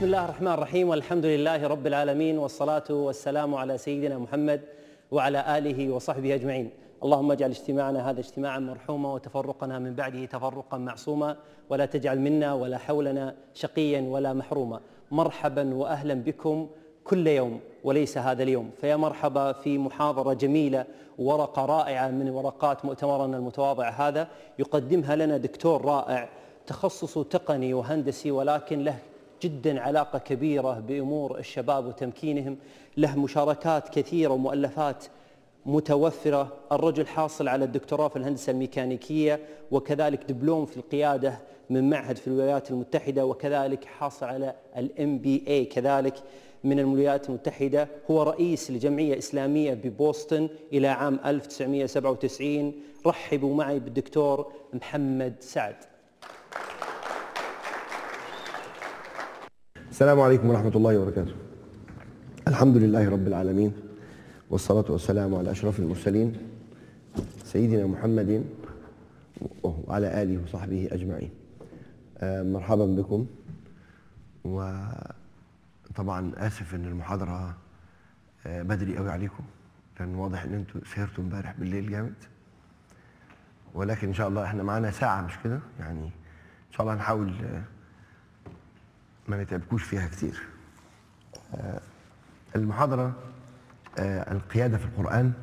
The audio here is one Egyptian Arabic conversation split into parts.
بسم الله الرحمن الرحيم والحمد لله رب العالمين والصلاة والسلام على سيدنا محمد وعلى آله وصحبه أجمعين اللهم اجعل اجتماعنا هذا اجتماعا مرحوما وتفرقنا من بعده تفرقا معصوما ولا تجعل منا ولا حولنا شقيا ولا محروما مرحبا وأهلا بكم كل يوم وليس هذا اليوم فيا مرحبا في محاضرة جميلة ورقة رائعة من ورقات مؤتمرنا المتواضع هذا يقدمها لنا دكتور رائع تخصصه تقني وهندسي ولكن له جدا علاقة كبيرة بأمور الشباب وتمكينهم له مشاركات كثيرة ومؤلفات متوفرة الرجل حاصل على الدكتوراه في الهندسة الميكانيكية وكذلك دبلوم في القيادة من معهد في الولايات المتحدة وكذلك حاصل على الام بي اي كذلك من الولايات المتحدة هو رئيس لجمعية إسلامية ببوسطن إلى عام 1997 رحبوا معي بالدكتور محمد سعد السلام عليكم ورحمة الله وبركاته الحمد لله رب العالمين والصلاة والسلام على أشرف المرسلين سيدنا محمد وعلى آله وصحبه أجمعين آه، مرحبا بكم وطبعا آسف إن المحاضرة آه، بدري قوي عليكم لأن واضح إن أنتوا سهرتوا امبارح بالليل جامد ولكن إن شاء الله إحنا معانا ساعة مش كده يعني إن شاء الله هنحاول آه، ما نتعبكوش فيها كتير آه، المحاضرة آه، القيادة في القرآن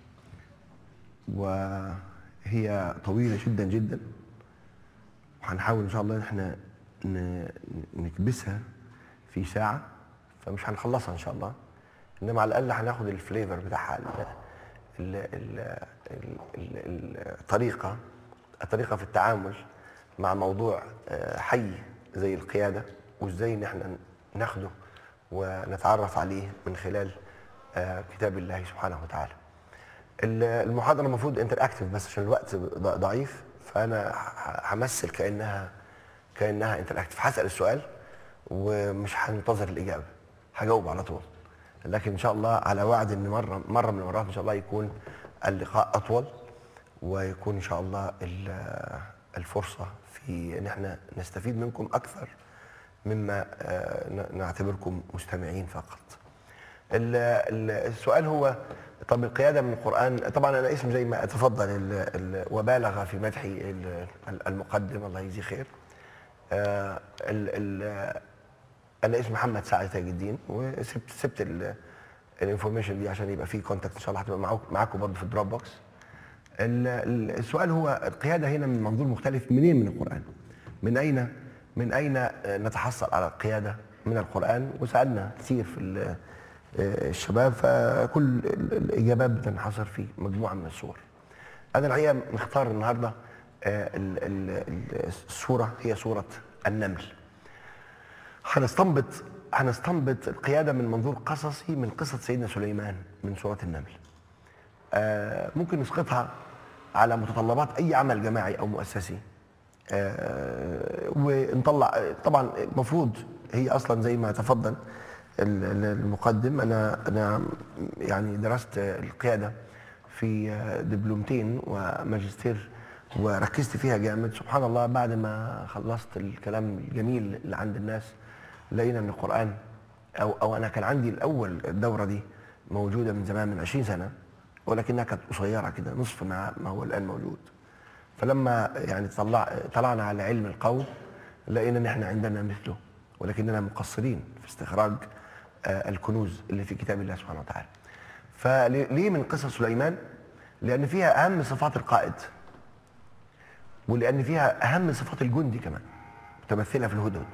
وهي طويلة جدا جدا وهنحاول إن شاء الله إن احنا ن- نكبسها في ساعة فمش هنخلصها إن شاء الله إنما على الأقل هناخد الفليفر بتاعها ال- ال- ال- ال- ال- الطريقة الطريقة في التعامل مع موضوع آه، حي زي القيادة وإزاي إن احنا ناخده ونتعرف عليه من خلال آه، كتاب الله سبحانه وتعالى. ال- المحاضرة المفروض انتر اكتف بس عشان الوقت ض- ضعيف فأنا ه- همثل كأنها كأنها انتر اكتف هسأل السؤال ومش هنتظر الإجابة هجاوب على طول. لكن إن شاء الله على وعد إن مرة مرة من المرات إن شاء الله يكون اللقاء أطول ويكون إن شاء الله ال- الفرصة في إن احنا نستفيد منكم أكثر مما آه، ن- نعتبركم مستمعين فقط. ال- ال- السؤال هو طب القياده من القران طبعا انا اسم زي ما تفضل ال- ال- وبالغ في مدحي ال- ال- المقدم الله يجزيه خير آه، ال- ال- انا اسمي محمد سعد تاج الدين وسبت سبت ال- الانفورميشن دي عشان يبقى في كونتاكت ان شاء الله هتبقى معاكم معاكم برضه في الدروب بوكس ال- ال- السؤال هو القياده هنا من منظور مختلف منين من القران من اين من اين آه، نتحصل على القياده من القران وسالنا كثير في ال- آه، الشباب فكل ال- الاجابات بتنحصر في مجموعه من الصور انا الحقيقه مختار النهارده آه، ال- ال- ال- الصوره هي صوره النمل هنستنبط هنستنبط القياده من منظور قصصي من قصه سيدنا سليمان من سوره النمل آه، ممكن نسقطها على متطلبات اي عمل جماعي او مؤسسي آه، ونطلع طبعا المفروض هي اصلا زي ما تفضل ال- ال- المقدم انا انا يعني درست القياده في دبلومتين وماجستير وركزت فيها جامد سبحان الله بعد ما خلصت الكلام الجميل اللي عند الناس لقينا ان القران او او انا كان عندي الاول الدوره دي موجوده من زمان من 20 سنه ولكنها كانت قصيره كده نصف ما ما هو الان موجود فلما يعني طلع طلعنا على علم القول لقينا ان احنا عندنا مثله ولكننا مقصرين في استخراج آه، الكنوز اللي في كتاب الله سبحانه وتعالى. فليه من قصص سليمان؟ لان فيها اهم صفات القائد ولان فيها اهم صفات الجندي كمان متمثله في الهدهد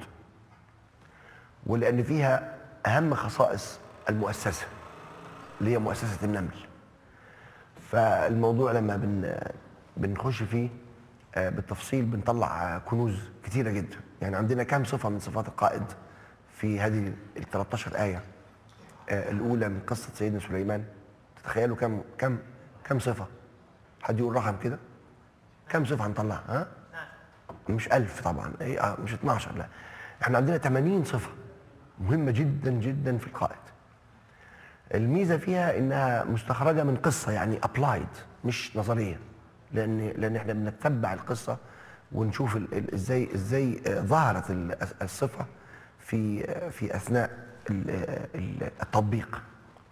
ولان فيها اهم خصائص المؤسسه اللي هي مؤسسه النمل فالموضوع لما بن بنخش فيه آه، بالتفصيل بنطلع آه، كنوز كتيره جدا يعني عندنا كم صفه من صفات القائد في هذه ال 13 ايه آه، الاولى من قصه سيدنا سليمان تتخيلوا كم كم كم صفه حد يقول رقم كده كم صفه هنطلعها ها مش ألف طبعا إيه، آه، مش 12 لا احنا عندنا 80 صفه مهمه جدا جدا في القائد الميزه فيها انها مستخرجه من قصه يعني ابلايد مش نظريه لان لان احنا بنتبع القصه ونشوف ال- ال- ازاي ازاي آه، ظهرت ال- الصفه في في اثناء ال- ال- التطبيق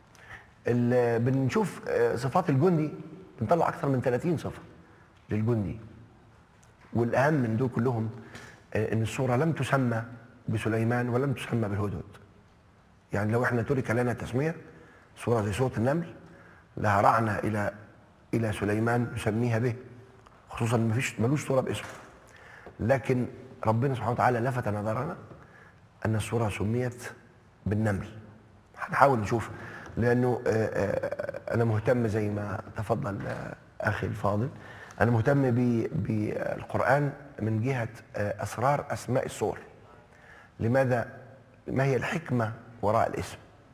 ال- بنشوف آه، صفات الجندي بنطلع اكثر من 30 صفه للجندي والاهم من دول كلهم آه، ان السوره لم تسمى بسليمان ولم تسمى بالهدهد يعني لو احنا ترك لنا تسميه سوره زي سوره النمل لهرعنا الى الى سليمان نسميها به خصوصا ما فيش ملوش سوره باسمه لكن ربنا سبحانه وتعالى لفت نظرنا ان السوره سميت بالنمل هنحاول نشوف لانه آه، آه، انا مهتم زي ما تفضل آه، اخي الفاضل انا مهتم ب- بالقران من جهه آه، اسرار اسماء السور لماذا ما هي الحكمه وراء الاسم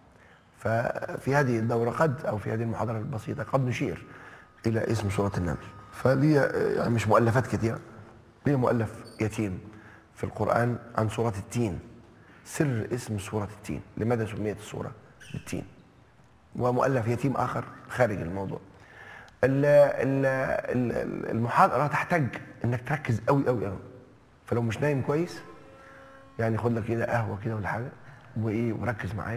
ففي هذه الدورة قد أو في هذه المحاضرة البسيطة قد نشير إلى اسم سورة النمل فلي يعني مش مؤلفات كثيرة لي مؤلف يتيم في القرآن عن سورة التين سر اسم سورة التين لماذا سميت السورة بالتين ومؤلف يتيم آخر خارج الموضوع ال- ال- ال- المحاضرة تحتاج انك تركز قوي قوي قوي فلو مش نايم كويس يعني خد لك كده قهوه كده ولا حاجه وايه وركز معايا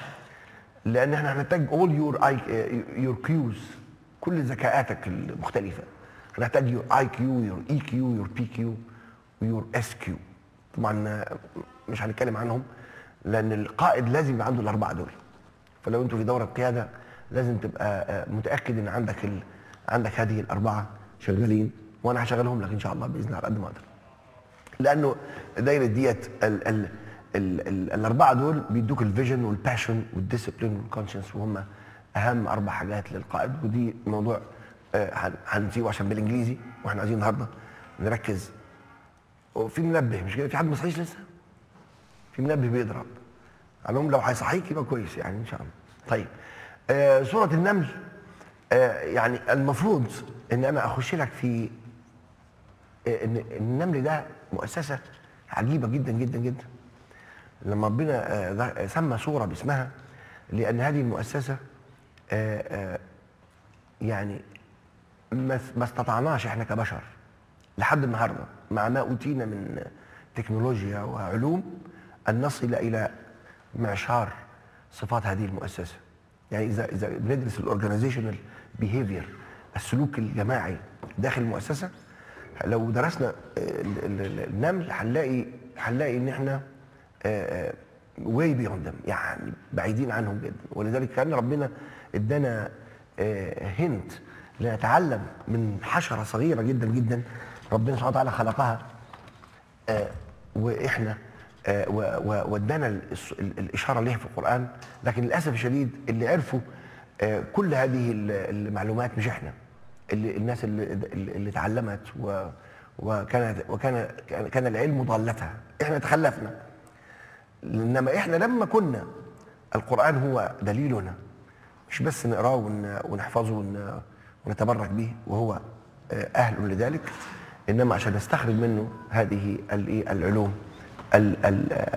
لان احنا هنحتاج all your I, your cues كل ذكاءاتك المختلفه هنحتاج your IQ your EQ your PQ ويور SQ طبعا مش هنتكلم عنهم لان القائد لازم يبقى عنده الاربعه دول فلو انتوا في دوره قياده لازم تبقى آه، متاكد ان عندك ال... عندك هذه الاربعه شغالين وانا هشغلهم لك ان شاء الله باذن الله على قد ما اقدر لانه دايره ديت ال ال ال ال الاربعه دول بيدوك الفيجن والباشن والديسيبلين والكونشنس وهم اهم اربع حاجات للقائد ودي موضوع آه، هن- هنسيبه عشان بالانجليزي واحنا عايزين النهارده نركز وفي منبه مش كده في حد ما صحيش لسه في منبه بيضرب على العموم لو هيصحيك يبقى كويس يعني ان شاء الله طيب آه سوره النمل آه يعني المفروض ان انا اخش لك في آه، ان النمل ده مؤسسه عجيبه جدا جدا جدا لما ربنا آه، ذا- سمى سوره باسمها لان هذه المؤسسه آه، آه، يعني ما ما استطعناش احنا كبشر لحد النهارده مع ما اوتينا من تكنولوجيا وعلوم ان نصل الى معشار صفات هذه المؤسسه يعني اذا اذا بندرس الاورجنايزيشنال بيهيفير السلوك الجماعي داخل المؤسسه لو درسنا ال- ال- ال- النمل هنلاقي هنلاقي ان احنا واي بيوند them يعني بعيدين عنهم جدا ولذلك كان ربنا ادانا هنت لنتعلم من حشره صغيره جدا جدا ربنا سبحانه وتعالى خلقها آه، واحنا آه، و- و- وادانا الس- ال- الاشاره ليها في القران لكن للاسف الشديد اللي عرفوا آه، كل هذه ال- المعلومات مش احنا اللي الناس اللي, اللي اللي اتعلمت و وكانت وكان كان- كان العلم ضالتها احنا تخلفنا انما احنا لما كنا القران هو دليلنا مش بس نقراه ون- ونحفظه ون- ونتبرك به وهو آه، اهل لذلك انما عشان نستخرج منه هذه الإيه؟ العلوم ال- ال- آه،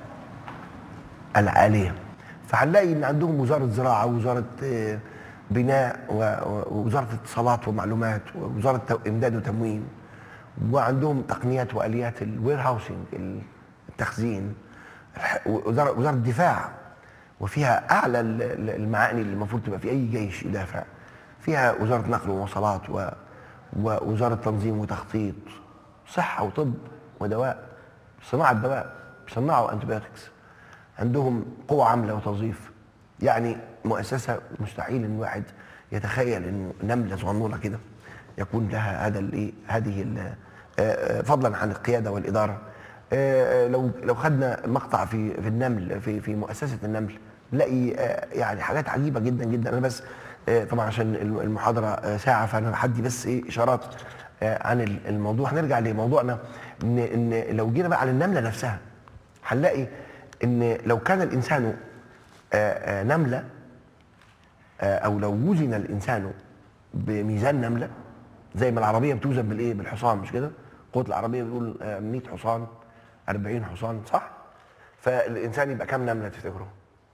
العاليه فهنلاقي ان عندهم وزاره زراعه ووزاره آه، بناء و- و- ووزاره اتصالات ومعلومات ووزاره تو- امداد وتموين وعندهم تقنيات واليات الوير هاوسنج التخزين الح- وزاره وزاره الدفاع وفيها اعلى ال- ال- المعاني اللي المفروض تبقى في اي جيش يدافع فيها وزاره نقل ومواصلات و- ووزاره تنظيم وتخطيط صحه وطب ودواء صناعه دواء بيصنعوا انتبيوتكس عندهم قوة عاملة وتوظيف يعني مؤسسة مستحيل ان واحد يتخيل انه نملة صغنونة كده يكون لها هذا الايه هذه ال- آه، آه، فضلا عن القيادة والإدارة آه، آه، لو لو خدنا مقطع في في النمل في في مؤسسة النمل نلاقي آه، يعني حاجات عجيبة جدا جدا انا بس آه، طبعا عشان الم- المحاضرة آه، ساعة فانا هدي بس ايه اشارات آه، عن ال- الموضوع هنرجع لموضوعنا ان ان لو جينا بقى على النملة نفسها هنلاقي ان لو كان الانسان آه، آه، نمله آه، او لو وزن الانسان بميزان نمله زي ما العربيه بتوزن بالايه بالحصان مش كده قوه العربيه بتقول آه، 100 حصان 40 حصان صح فالانسان يبقى كام نمله تفتكروا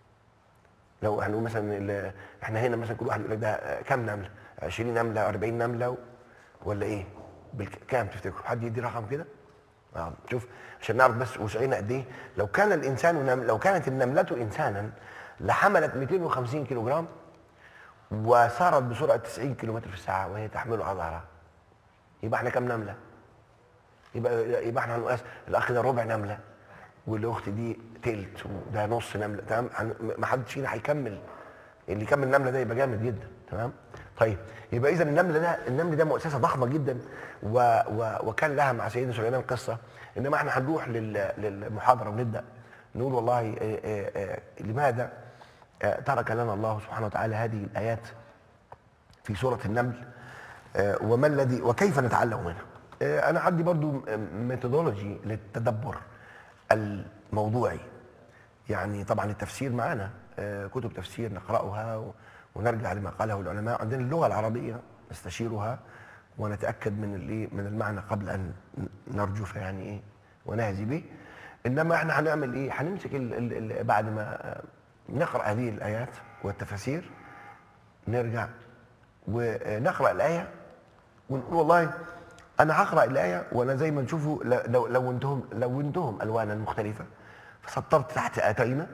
لو هنقول مثلا ال- احنا هنا مثلا كل واحد يقول لك ده آه، كام نمله 20 نمله 40 نمله ولا ايه بالك- كام تفتكروا حد يدي رقم كده آه. شوف عشان نعرف بس وسعنا قد ايه لو كان الانسان نم... لو كانت النمله انسانا لحملت 250 كيلو جرام وسارت بسرعه 90 كيلو متر في الساعه وهي تحمله على ظهرها يبقى احنا كام نمله؟ يبقى يبقى احنا هنقاس الاخ ده ربع نمله والاخت دي تلت وده نص نمله تمام ما حدش فينا هيكمل اللي يكمل النمله ده يبقى جامد جدا تمام طيب يبقى اذا النمل ده النمل ده مؤسسه ضخمه جدا و و وكان لها مع سيدنا سليمان قصه انما احنا هنروح للمحاضره ونبدا نقول والله آآ آه، آآ آه، آه، لماذا ترك لنا الله سبحانه وتعالى هذه الايات في سوره النمل وما الذي وكيف نتعلم منها انا عندي برضو ميثودولوجي للتدبر الموضوعي يعني طبعا التفسير معنا كتب تفسير نقراها ونرجع لما قاله العلماء عندنا اللغه العربيه نستشيرها ونتاكد من الايه من المعنى قبل ان نرجف يعني ايه ونهزي به انما احنا هنعمل ايه هنمسك ال ال بعد ما نقرا هذه الايات والتفاسير نرجع ونقرا الايه ونقول والله انا هقرا الايه وانا زي ما نشوفوا لو لونتهم لونتهم الوانا مختلفه فسطرت تحت اتينا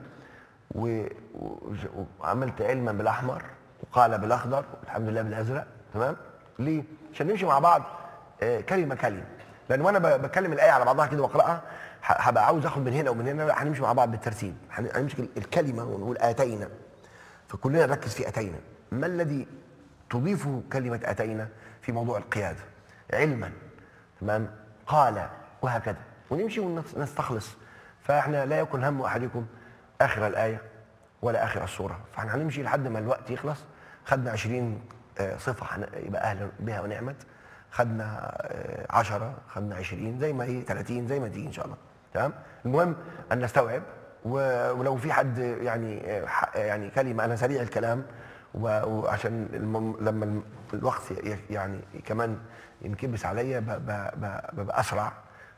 وعملت علما بالاحمر وقال بالاخضر والحمد لله بالازرق تمام ليه عشان نمشي مع بعض آه، كلمه كلمه لان وانا بتكلم الايه على بعضها كده واقراها هبقى عاوز اخد من هنا ومن هنا لا هنمشي مع بعض بالترتيب هنمسك الكلمه ونقول اتينا فكلنا نركز في اتينا ما الذي تضيفه كلمه اتينا في موضوع القياده علما تمام قال وهكذا ونمشي ونستخلص فاحنا لا يكن هم احدكم اخر الايه ولا اخر السوره فاحنا هنمشي لحد ما الوقت يخلص خدنا 20 آه، صفه يبقى اهلا بها ونعمت خدنا 10 آه، خدنا 20 زي ما هي 30 زي ما تيجي ان شاء الله تمام المهم ان نستوعب ولو في حد يعني آه، يعني كلمه انا سريع الكلام وعشان لما الوقت يعني كمان ينكبس عليا ببقى اسرع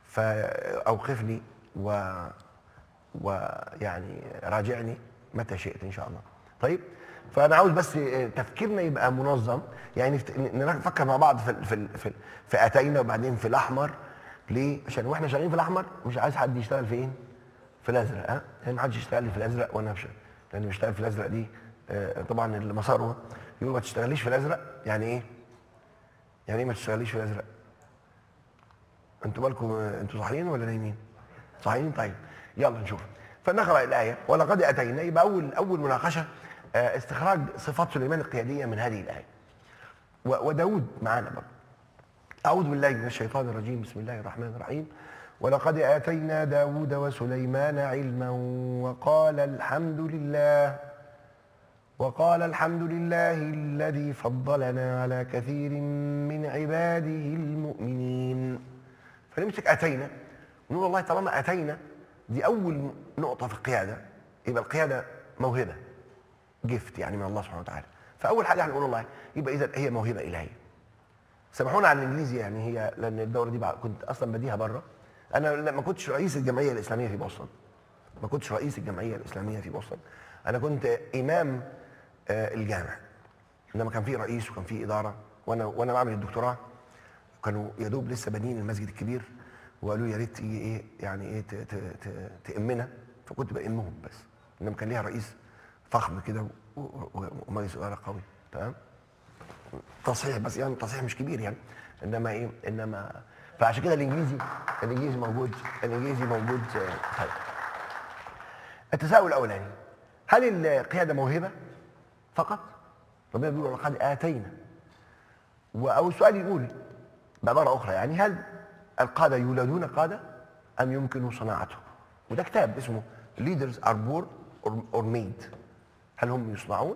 فاوقفني و ويعني راجعني متى شئت ان شاء الله طيب فانا عاوز بس تفكيرنا يبقى منظم يعني نفكر مع بعض في في في, في اتينا وبعدين في الاحمر ليه عشان واحنا شغالين في الاحمر مش عايز حد يشتغل في ايه في الازرق ها يعني ما حدش يشتغل لي في الازرق وانا مش لان بيشتغل في الازرق دي آه، طبعا المسار يقول ما تشتغليش في الازرق يعني ايه يعني ايه ما تشتغليش في الازرق انتوا بالكم انتوا صاحيين ولا نايمين صاحيين طيب يلا نشوف فنقرا الايه ولقد اتينا يبقى اول اول مناقشه آه، استخراج صفات سليمان القياديه من هذه الايه وداود معانا برضه اعوذ بالله من الشيطان الرجيم بسم الله الرحمن الرحيم ولقد آتينا داود وسليمان علما وقال الحمد لله وقال الحمد لله الذي فضلنا على كثير من عباده المؤمنين فنمسك أتينا ونقول والله طالما أتينا دي اول نقطه في القياده يبقى القياده موهبه جفت يعني من الله سبحانه وتعالى فاول حاجه هنقول الله يبقى اذا هي موهبه الهيه سامحونا على الانجليزي يعني هي لان الدوره دي كنت اصلا بديها بره انا ما كنتش رئيس الجمعيه الاسلاميه في بوسطن ما كنتش رئيس الجمعيه الاسلاميه في بوسطن انا كنت امام آه، الجامع انما كان في رئيس وكان في اداره وانا وانا بعمل الدكتوراه كانوا يا دوب لسه بانيين المسجد الكبير وقالوا يا ريت تيجي ايه يعني ايه تامنا فكنت بامهم بس انما كان ليها رئيس فخم كده ومجلس اداره قوي تمام تصحيح بس يعني تصحيح مش كبير يعني انما ايه انما فعشان كده الانجليزي الانجليزي موجود الانجليزي موجود طيب التساؤل الاولاني هل القياده موهبه فقط؟ ربنا بيقول لقد اتينا او السؤال يقول بعباره اخرى يعني هل القادة يولدون قادة أم يمكن صناعته وده كتاب اسمه Leaders are born or made هل هم يصنعون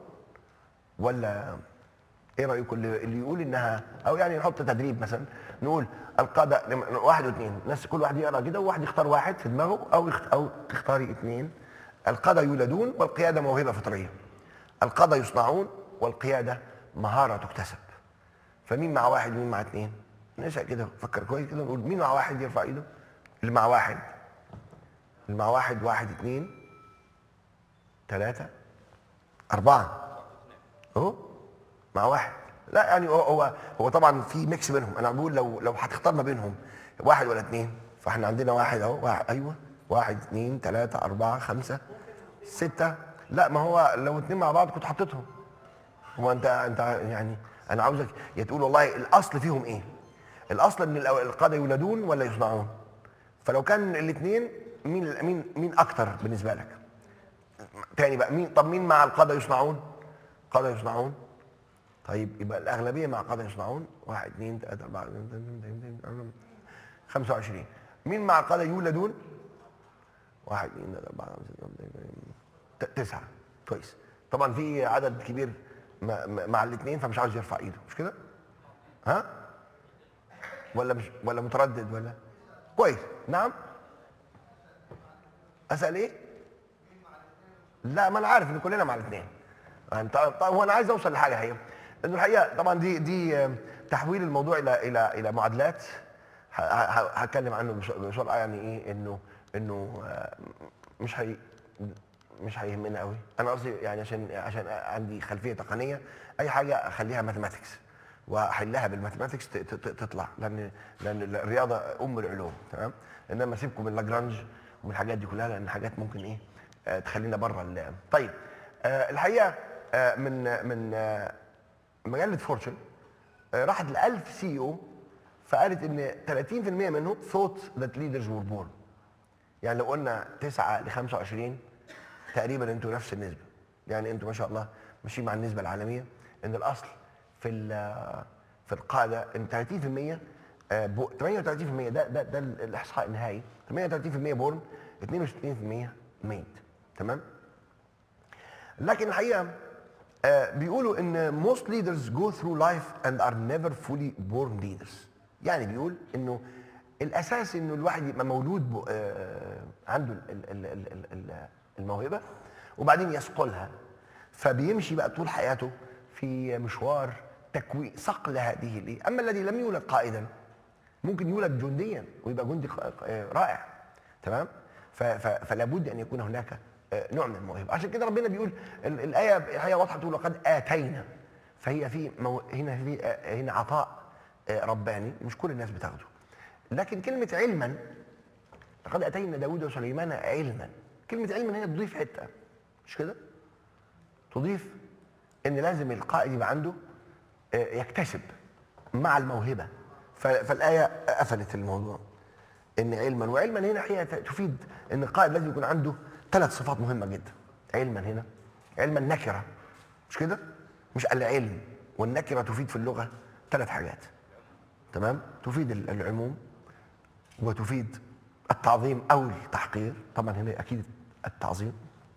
ولا ايه رايكم اللي يقول انها او يعني نحط تدريب مثلا نقول القاده واحد واثنين ناس كل واحد يقرا كده وواحد يختار واحد في دماغه او او تختاري اثنين القاده يولدون والقياده موهبه فطريه القاده يصنعون والقياده مهاره تكتسب فمين مع واحد ومين مع اثنين نسأل كده فكر كويس كده نقول مين مع واحد يرفع ايده اللي مع واحد اللي مع واحد واحد اثنين ثلاثة أربعة أهو مع واحد لا يعني هو هو, هو طبعا في ميكس بينهم أنا بقول لو لو هتختار ما بينهم واحد ولا اثنين فاحنا عندنا واحد اهو واحد ايوه واحد اثنين ثلاثة أربعة خمسة ستة لا ما هو لو اتنين مع بعض كنت حطيتهم هو انت انت يعني انا عاوزك يا تقول والله الاصل فيهم ايه؟ الاصل ان الأو- القاده يولدون ولا يصنعون؟ فلو كان الاثنين مين مين مين اكتر بالنسبه لك؟ تاني بقى مين طب مين مع القاده يصنعون؟ قاده يصنعون طيب يبقى الاغلبيه مع قاده يصنعون واحد اثنين ثلاثه اربعه 25 مين مع القاده يولدون؟ واحد اثنين ثلاثه اربعه خمسه سته سبعه ت- تسعه كويس طبعا في عدد كبير مع, مع الاثنين فمش عاوز يرفع ايده مش كده؟ ها؟ ولا مش ولا متردد ولا كويس نعم اسال ايه؟ لا ما انا عارف ان كلنا مع الاثنين يعني طيب طيب هو انا عايز اوصل لحاجه هي انه الحقيقه طبعا دي دي آه، تحويل الموضوع الى الى الى معادلات ه- ه- هتكلم عنه بس- بسرعه يعني ايه انه انه آه، مش هي مش هيهمنا قوي انا قصدي يعني عشان عشان عندي خلفيه تقنيه اي حاجه اخليها ماثيماتكس واحلها بالماثيماتكس ت- ت- تطلع لان لان الرياضه ام العلوم تمام انما سيبكم من لاجرانج ومن الحاجات دي كلها لان حاجات ممكن ايه آه، تخلينا بره ال- طيب آه، الحقيقه آه، من من آه، مجله فورتشن آه، راحت ل 1000 سي او فقالت ان 30% منهم thought that leaders were born يعني لو قلنا 9 ل 25 تقريبا انتوا نفس النسبه يعني انتوا ما شاء الله ماشيين مع النسبه العالميه ان الاصل في ال- في القاعده ان 30% آه، بو- 38% ده ده ده الاحصاء النهائي 38% بورن 62% ميت تمام لكن الحقيقه آه، بيقولوا ان most leaders go through life and are never fully born leaders يعني بيقول انه الاساس انه الواحد يبقى مولود ب- آه، عنده ال- ال- ال- ال- ال- الموهبه وبعدين يصقلها فبيمشي بقى طول حياته في مشوار تكوين صقل هذه الايه اما الذي لم يولد قائدا ممكن يولد جنديا ويبقى جندي ق- آه، رائع تمام ف- ف- فلا بد ان يكون هناك آه، نوع من الموهبه عشان كده ربنا بيقول ال- الايه الحقيقه واضحه تقول لقد اتينا فهي في مو هنا في آه، هنا عطاء آه، رباني مش كل الناس بتاخده لكن كلمه علما لقد اتينا داود وسليمان علما كلمه علما هنا تضيف حته مش كده تضيف ان لازم القائد يبقى عنده آه، يكتسب مع الموهبه ف- فالايه قفلت الموضوع ان علما وعلما هنا هي تفيد ان القائد لازم يكون عنده ثلاث صفات مهمه جدا علما هنا علما نكره مش كده مش العلم والنكره تفيد في اللغه ثلاث حاجات تمام تفيد ال- العموم وتفيد التعظيم او التحقير طبعا هنا اكيد التعظيم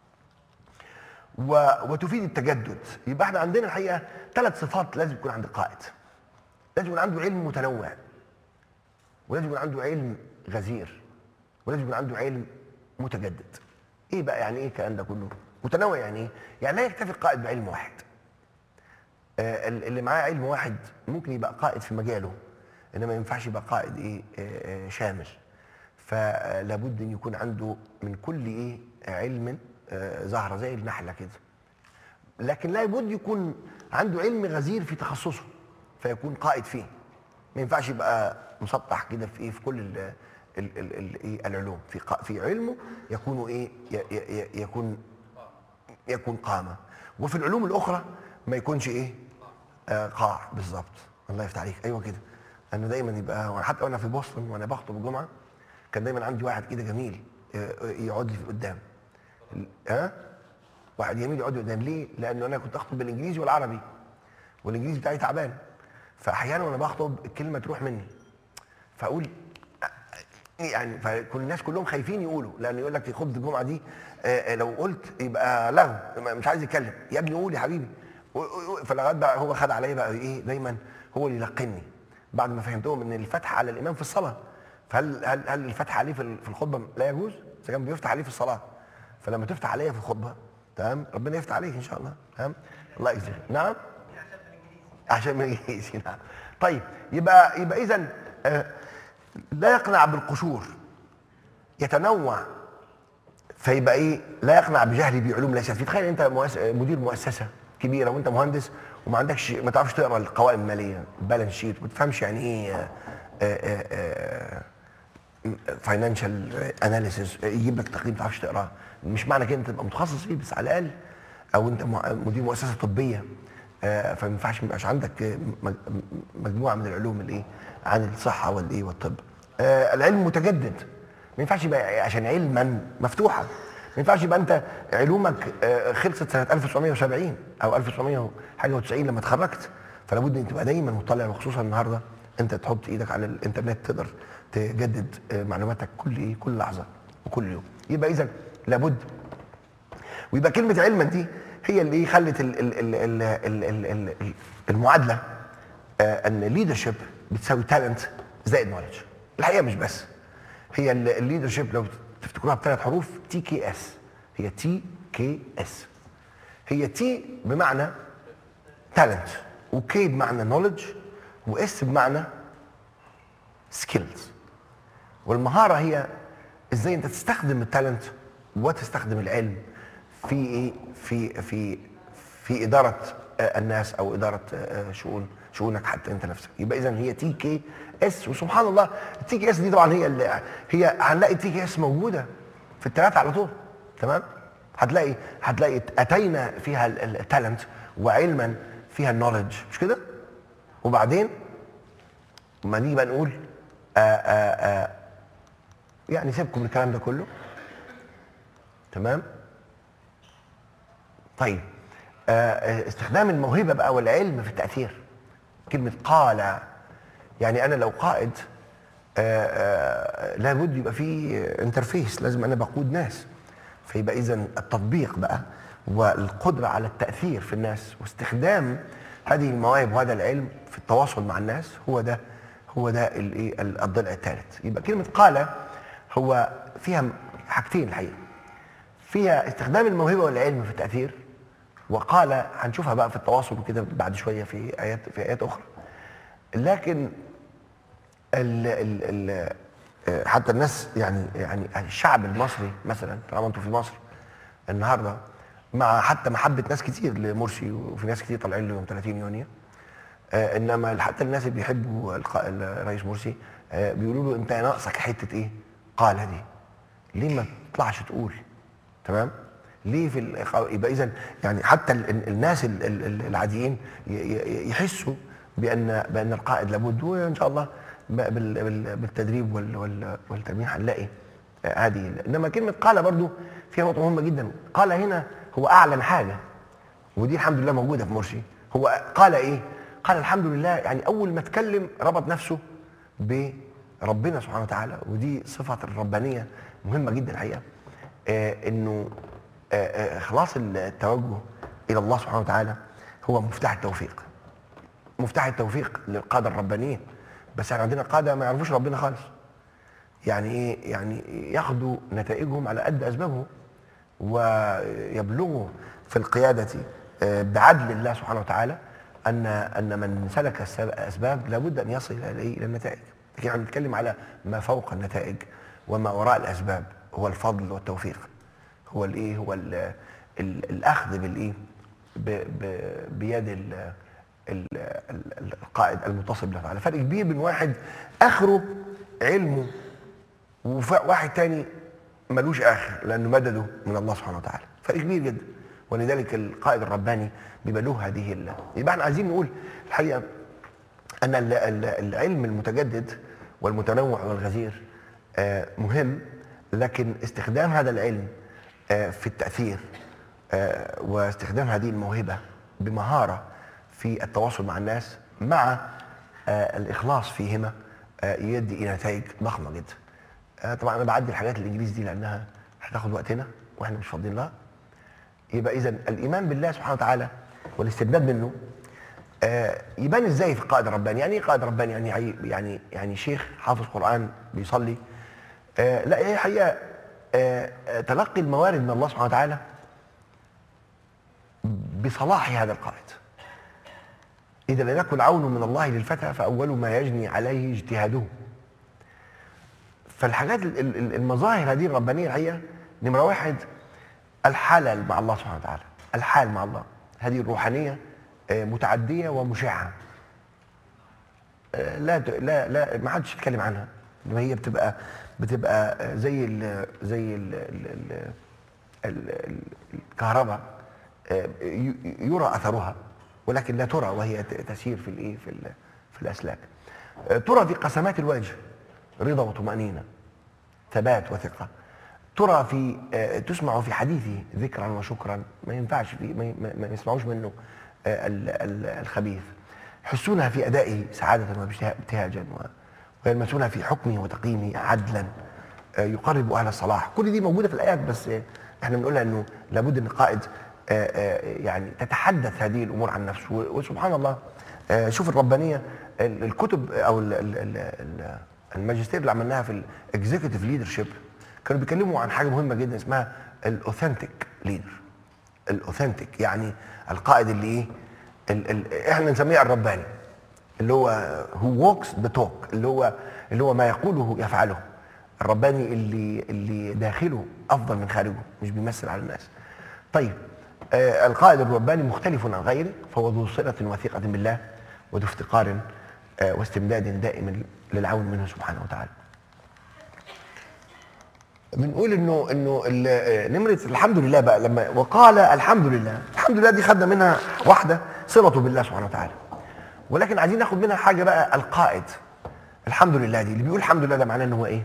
و... وتفيد التجدد يبقى احنا عندنا الحقيقه ثلاث صفات لازم يكون عند القائد لازم يكون عنده علم متنوع ولازم يكون عنده علم غزير ولازم يكون عنده علم متجدد ايه بقى يعني ايه الكلام ده كله متنوع يعني ايه يعني لا يكتفي القائد بعلم واحد آه ال- اللي معاه علم واحد ممكن يبقى قائد في مجاله انما ما ينفعش يبقى قائد ايه آه آه شامل فلابد ان يكون عنده من كل ايه علم آه زهره زي النحله كده لكن لابد يكون عنده علم غزير في تخصصه فيكون قائد فيه ما ينفعش يبقى مسطح كده في ايه في كل ال ال ال ال إيه العلوم في قا- في علمه يكون ايه ي- ي- ي- يكون يكون قامه وفي العلوم الاخرى ما يكونش ايه آه قاع بالظبط الله يفتح عليك ايوه كده انا دايما يبقى حتى وانا في بوسطن وانا بخطب الجمعه كان دايما عندي واحد كده جميل آه، يقعد لي في قدام ها واحد جميل يقعد قدام ليه؟ لانه انا كنت اخطب بالانجليزي والعربي والانجليزي بتاعي تعبان فاحيانا وانا بخطب الكلمه تروح مني فاقول يعني فكل الناس كلهم خايفين يقولوا لان يقول لك في خطبه الجمعه دي آه، آه، لو قلت يبقى لغو مش عايز يتكلم يا ابني قول يا حبيبي و- و- فلغايه بقى هو خد عليا بقى ايه دايما هو اللي يلقني بعد ما فهمتهم ان الفتح على الامام في الصلاه فهل هل هل الفتح عليه في ال- في الخطبه لا يجوز؟ اذا كان بيفتح عليه في الصلاه فلما تفتح عليا في الخطبه تمام ربنا يفتح عليك ان شاء الله تمام الله يجزيك نعم عشان ما يجيش نعم طيب يبقى يبقى اذا لا يقنع بالقشور يتنوع فيبقى ايه لا يقنع بجهلي بعلوم ليست فيه تخيل انت مؤس... مدير مؤسسه كبيره وانت مهندس وما عندكش ما تعرفش تقرا القوائم الماليه البالانس شيت ما تفهمش يعني ايه آه، آه، آه، فاينانشال اناليسيس يجيب لك تقييم ما تعرفش تقراه مش معنى كده انت تبقى متخصص فيه بس على الاقل او انت مع- مدير مؤسسه طبيه آه، فما ينفعش ما يبقاش عندك آه، مج- مجموعه من العلوم الايه عن الصحه والايه والطب آه، العلم متجدد ما ينفعش يبقى عشان علما مفتوحه ما ينفعش يبقى انت علومك آه، خلصت سنه 1970 او 1900 حاجه و90 لما اتخرجت فلا بد ان تبقى دايما مطلع وخصوصا النهارده انت تحط ايدك على الانترنت تقدر تجدد آه، معلوماتك كل ايه كل لحظه وكل يوم يبقى اذا لابد ويبقى كلمه علما دي هي اللي خلت ال- ال- ال- ال- ال- ال- ال- ال- المعادله آه، ان ليدرشيب بتساوي تالنت زائد نولج الحقيقه مش بس هي الليدرشيب لو تفتكروها بثلاث حروف تي كي اس هي تي كي اس هي تي بمعنى تالنت وكي بمعنى نولج واس بمعنى سكيلز والمهاره هي ازاي انت تستخدم التالنت وتستخدم العلم في ايه في في في اداره آه، الناس او اداره آه، شؤون شؤونك حتى انت نفسك يبقى اذا هي تي كي اس وسبحان الله التي كي اس دي طبعا هي اللي هي هنلاقي التي كي اس موجوده في الثلاثه على طول تمام هتلاقي هتلاقي اتينا فيها التالنت وعلما فيها النولج مش كده وبعدين ما نيجي بقى نقول آآ آآ يعني سيبكم من الكلام ده كله تمام طيب آه، استخدام الموهبه بقى والعلم في التاثير كلمه قال يعني انا لو قائد آه، آه، لابد يبقى في انترفيس لازم انا بقود ناس فيبقى اذا التطبيق بقى والقدره على التاثير في الناس واستخدام هذه المواهب وهذا العلم في التواصل مع الناس هو ده هو ده الايه الضلع الثالث يبقى كلمه قال هو فيها حاجتين الحقيقه فيها استخدام الموهبه والعلم في التاثير وقال هنشوفها بقى في التواصل وكده بعد شويه في ايات في ايات اخرى لكن ال ال ال آه، حتى الناس يعني يعني الشعب المصري مثلا طالما انتوا في مصر النهارده مع حتى محبه ناس كتير لمرسي وفي ناس كتير طالعين له يوم 30 يونيو آه انما حتى الناس اللي بيحبوا الق- الرئيس مرسي آه بيقولوا له انت ناقصك حته ايه؟ قال دي ليه ما تطلعش تقول تمام؟ ليه في ال- يبقى اذا يعني حتى ال- ال- الناس ال- ال- ال- العاديين ي- ي- يحسوا بان بان القائد لابد وان شاء الله ب- بال- بال- بالتدريب وال- وال- والتمرين هنلاقي آه، هذه انما كلمه قال برضو فيها نقطه مهمه جدا قال هنا هو اعلن حاجه ودي الحمد لله موجوده في مرسي هو قال ايه قال الحمد لله يعني اول ما اتكلم ربط نفسه بربنا سبحانه وتعالى ودي صفه الربانيه مهمه جدا الحقيقه آه انه آه آه خلاص التوجه الى الله سبحانه وتعالى هو مفتاح التوفيق مفتاح التوفيق للقاده الربانيين بس احنا عندنا قاده ما يعرفوش ربنا خالص يعني ايه يعني ياخدوا نتائجهم على قد اسبابهم ويبلغوا في القياده آه، بعدل الله سبحانه وتعالى ان ان من سلك السب- الاسباب لابد ان يصل الى إيه؟ الى النتائج لكن احنا بنتكلم على ما فوق النتائج وما وراء الاسباب هو الفضل والتوفيق هو الايه هو ال ال الاخذ بالايه ب- ب- بيد ال ال- ال- القائد المتصل له تعالى فرق كبير بين واحد اخره علمه وواحد تاني ملوش اخر لانه مدده من الله سبحانه وتعالى فرق كبير جدا ولذلك القائد الرباني بيبقى له هذه ال- يبقى احنا عايزين نقول الحقيقه ان ال- ال- العلم المتجدد والمتنوع والغزير آه، مهم لكن استخدام هذا العلم آه، في التاثير آه، واستخدام هذه الموهبه بمهاره في التواصل مع الناس مع آه، الاخلاص فيهما آه، يؤدي الى نتائج ضخمه جدا. آه، طبعا انا بعدي الحاجات الانجليزي دي لانها هتاخد وقتنا واحنا مش فاضيين لها. يبقى اذا الايمان بالله سبحانه وتعالى والاستبداد منه آه، يبان ازاي في القائد الرباني يعني ايه قائد رباني يعني عي- يعني يعني شيخ حافظ قران بيصلي آه، لا هي حقيقه آه، آه، تلقي الموارد من الله سبحانه وتعالى بصلاح هذا القائد اذا لم يكن عون من الله للفتى فاول ما يجني عليه اجتهاده فالحاجات ال- ال- ال- المظاهر هذه الربانيه الحقيقه نمره واحد الحاله مع الله سبحانه وتعالى الحال مع الله هذه الروحانيه آه، متعديه ومشعه آه، لا ت- لا لا ما حدش يتكلم عنها إنما هي بتبقى بتبقى زي ال زي ال ال ال ال- ال- الكهرباء آه، ي- يرى اثرها ولكن لا ترى وهي ت- تسير في الايه في ال- في الاسلاك آه، ترى في قسمات الوجه رضا وطمانينه ثبات وثقه ترى في آه، تسمع في حديثه ذكرا وشكرا ما ينفعش في ما, ما, ما يسمعوش منه آه، ال- ال- الخبيث يحسونها في ادائه سعاده وابتهاجا و- ويلمسونها في حكمه وتقييمه عدلا آه، يقرب اهل الصلاح كل دي موجوده في الايات بس آه، احنا بنقولها انه لابد ان القائد آه، آه، يعني تتحدث هذه الامور عن نفسه و- وسبحان الله آه، شوف الربانيه ال- الكتب او ال- ال- ال- ال- الماجستير اللي عملناها في الاكزيكتيف ليدرشيب كانوا بيتكلموا عن حاجه مهمه جدا اسمها الاوثنتيك ليدر الاوثنتيك يعني القائد اللي ايه ال ال احنا نسميه الرباني اللي هو هو ووكس ذا توك اللي هو اللي هو ما يقوله يفعله الرباني اللي اللي داخله افضل من خارجه مش بيمثل على الناس طيب آه القائد الرباني مختلف عن غيره فهو ذو صله وثيقه بالله وذو افتقار آه واستمداد دائم للعون منه سبحانه وتعالى بنقول انه انه ال- نمره الحمد لله بقى لما وقال الحمد لله الحمد لله دي خدنا منها واحده صلته بالله سبحانه وتعالى ولكن عايزين ناخد منها حاجه بقى القائد الحمد لله دي اللي بيقول الحمد لله ده معناه ان هو ايه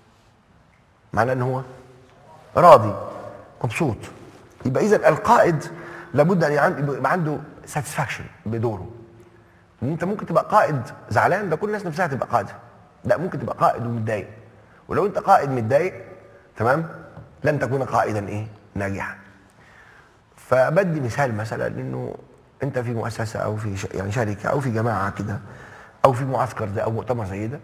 معناه ان هو راضي مبسوط يبقى اذا القائد لابد ان يعن- يبقى عنده ساتسفاكشن بدوره ان انت ممكن تبقى قائد زعلان ده كل الناس نفسها تبقى قائد لا ممكن تبقى قائد ومتضايق ولو انت قائد متضايق تمام لن تكون قائدا ايه ناجحا فبدي مثال مثلا انه انت في مؤسسه او في ش... يعني شركه او في جماعه كده او في معسكر زي او مؤتمر زي ده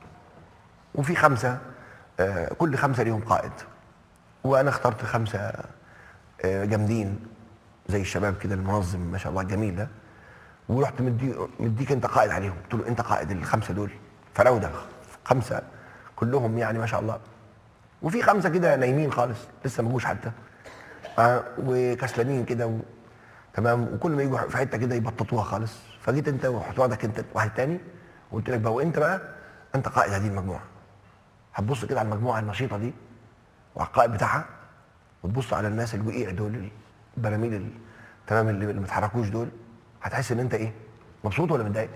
وفي خمسه آه كل خمسه ليهم قائد وانا اخترت خمسه آه جامدين زي الشباب كده المنظم ما شاء الله الجميل ده ورحت مدي مديك انت قائد عليهم قلت له انت قائد الخمسه دول فراوده خمسه كلهم يعني ما شاء الله وفي خمسه كده نايمين خالص لسه ما جوش حتى آه وكسلانين كده و... تمام وكل ما يجوا في حته كده يبططوها خالص فجيت انت ورحت واخدك انت واحد تاني وقلت لك بقى وانت بقى انت قائد هذه المجموعه هتبص كده على المجموعه النشيطه دي وعلى القائد بتاعها وتبص على الناس اللي وقع دول البراميل ال- تمام اللي اللي ما اتحركوش دول هتحس ان انت ايه مبسوط ولا متضايق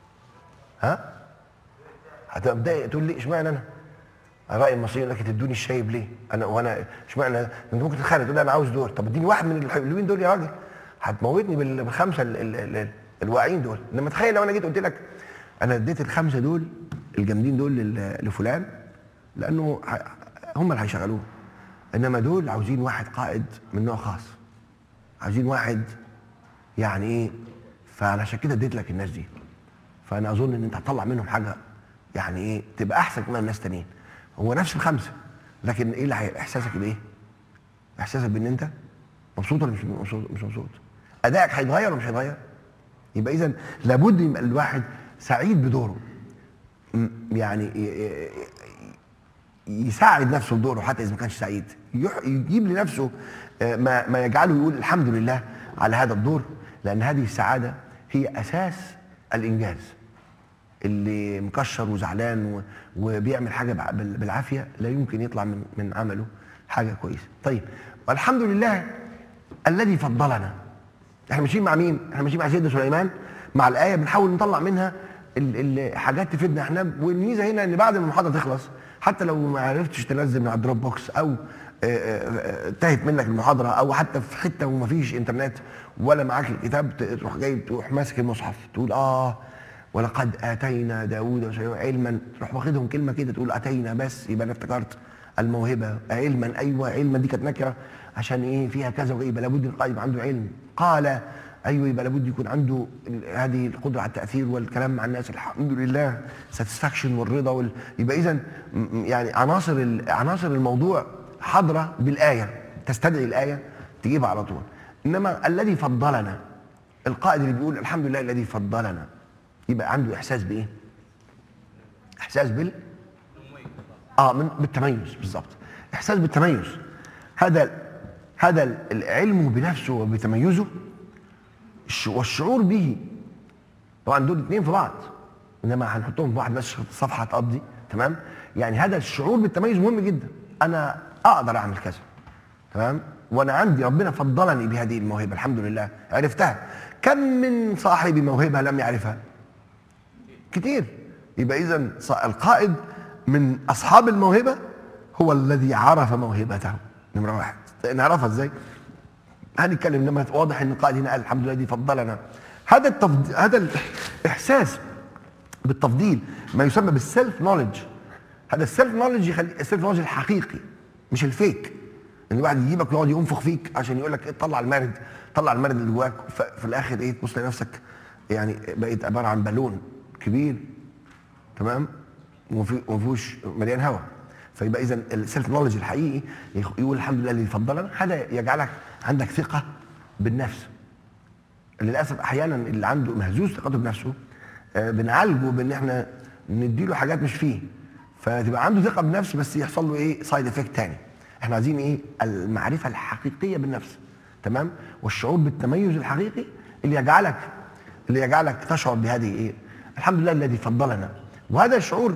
ها هتبقى متضايق تقول لي اشمعنى انا راي المصريين يقول لك تدوني الشايب ليه؟ انا وانا اشمعنى انت ممكن تتخانق تقول لي انا عاوز دول طب اديني واحد من الحلوين دول يا راجل هتموتني بال- بالخمسه ال- ال- ال- الواعيين دول انما تخيل لو انا جيت قلت لك انا اديت الخمسه دول الجامدين دول لل- لفلان لانه ه- هم اللي هيشغلوه انما دول عاوزين واحد قائد من نوع خاص عايزين واحد يعني ايه فانا عشان كده اديت لك الناس دي فانا اظن ان انت هتطلع منهم حاجه يعني ايه تبقى احسن كمان من الناس تانيين هو نفس الخمسه لكن ايه اللي هي- احساسك بايه؟ احساسك بان انت مبسوط ولا مش مبسوط مش مبسوط؟ ادائك هيتغير ولا مش هيتغير؟ يبقى اذا لابد يبقى الواحد سعيد بدوره م- يعني ي- ي- يساعد نفسه بدوره حتى اذا ما كانش سعيد يح- يجيب لنفسه آه، ما ما يجعله يقول الحمد لله على هذا الدور لان هذه السعاده هي اساس الانجاز اللي مكشر وزعلان و- وبيعمل حاجه بع- بال- بالعافيه لا يمكن يطلع من من عمله حاجه كويسه طيب والحمد لله الذي فضلنا احنا ماشيين مع مين احنا ماشيين مع سيدنا سليمان مع الايه بنحاول نطلع منها ال- ال- حاجات تفيدنا احنا والميزه هنا ان بعد ما المحاضره تخلص حتى لو ما عرفتش تنزل من على الدروب بوكس او آه، آه، آه، تاهت منك المحاضره او حتى في حته وما فيش انترنت ولا معاك الكتاب ت- تروح جاي تروح ماسك المصحف تقول اه ولقد اتينا داوود وسليمان علما تروح واخدهم كلمه كده تقول اتينا بس يبقى انا افتكرت الموهبه علما ايوه علما دي كانت نكره عشان ايه فيها كذا وايه يبقى لابد القائد يبقى عنده علم قال ايوه يبقى لابد يكون عنده ال- هذه القدره على التاثير والكلام مع الناس الحمد لله ساتسفاكشن والرضا وال... يبقى اذا يعني عناصر ال- عناصر الموضوع حاضره بالايه تستدعي الايه تجيبها على طول انما الذي فضلنا القائد اللي بيقول الحمد لله الذي فضلنا يبقى عنده احساس بايه؟ احساس بال اه من بالتميز بالظبط احساس بالتميز هذا هذا العلم بنفسه وبتميزه الش- والشعور به طبعا دول اثنين في بعض انما هنحطهم في واحد بس الصفحه تقضي تمام يعني هذا الشعور بالتميز مهم جدا انا اقدر اعمل كذا تمام وانا عندي ربنا فضلني بهذه الموهبه الحمد لله عرفتها كم من صاحب موهبه لم يعرفها كتير يبقى اذا القائد من اصحاب الموهبه هو الذي عرف موهبته نمره واحد نعرفها ازاي هنتكلم لما واضح ان القائد هنا قال الحمد لله دي فضلنا هذا التفضيل هذا الاحساس بالتفضيل ما يسمى بالسيلف نولج هذا السيلف نولج يخلي السيلف نولج الحقيقي مش الفيك ان الواحد يجيبك ويقعد ينفخ فيك عشان يقول لك ايه طلع المارد طلع المارد اللي جواك في الاخر ايه تبص لنفسك يعني بقيت عباره عن بالون كبير تمام وما فيهوش مليان هواء فيبقى اذا السيلف نولج الحقيقي يقول الحمد لله اللي فضلنا هذا يجعلك عندك ثقه بالنفس للاسف احيانا اللي عنده مهزوز ثقته بنفسه آه، بنعالجه بان احنا نديله حاجات مش فيه فتبقى عنده ثقه بنفسه بس يحصل له ايه سايد افكت تاني احنا عايزين ايه المعرفه الحقيقيه بالنفس تمام والشعور بالتميز الحقيقي اللي يجعلك اللي يجعلك تشعر بهذه ايه الحمد لله الذي فضلنا وهذا الشعور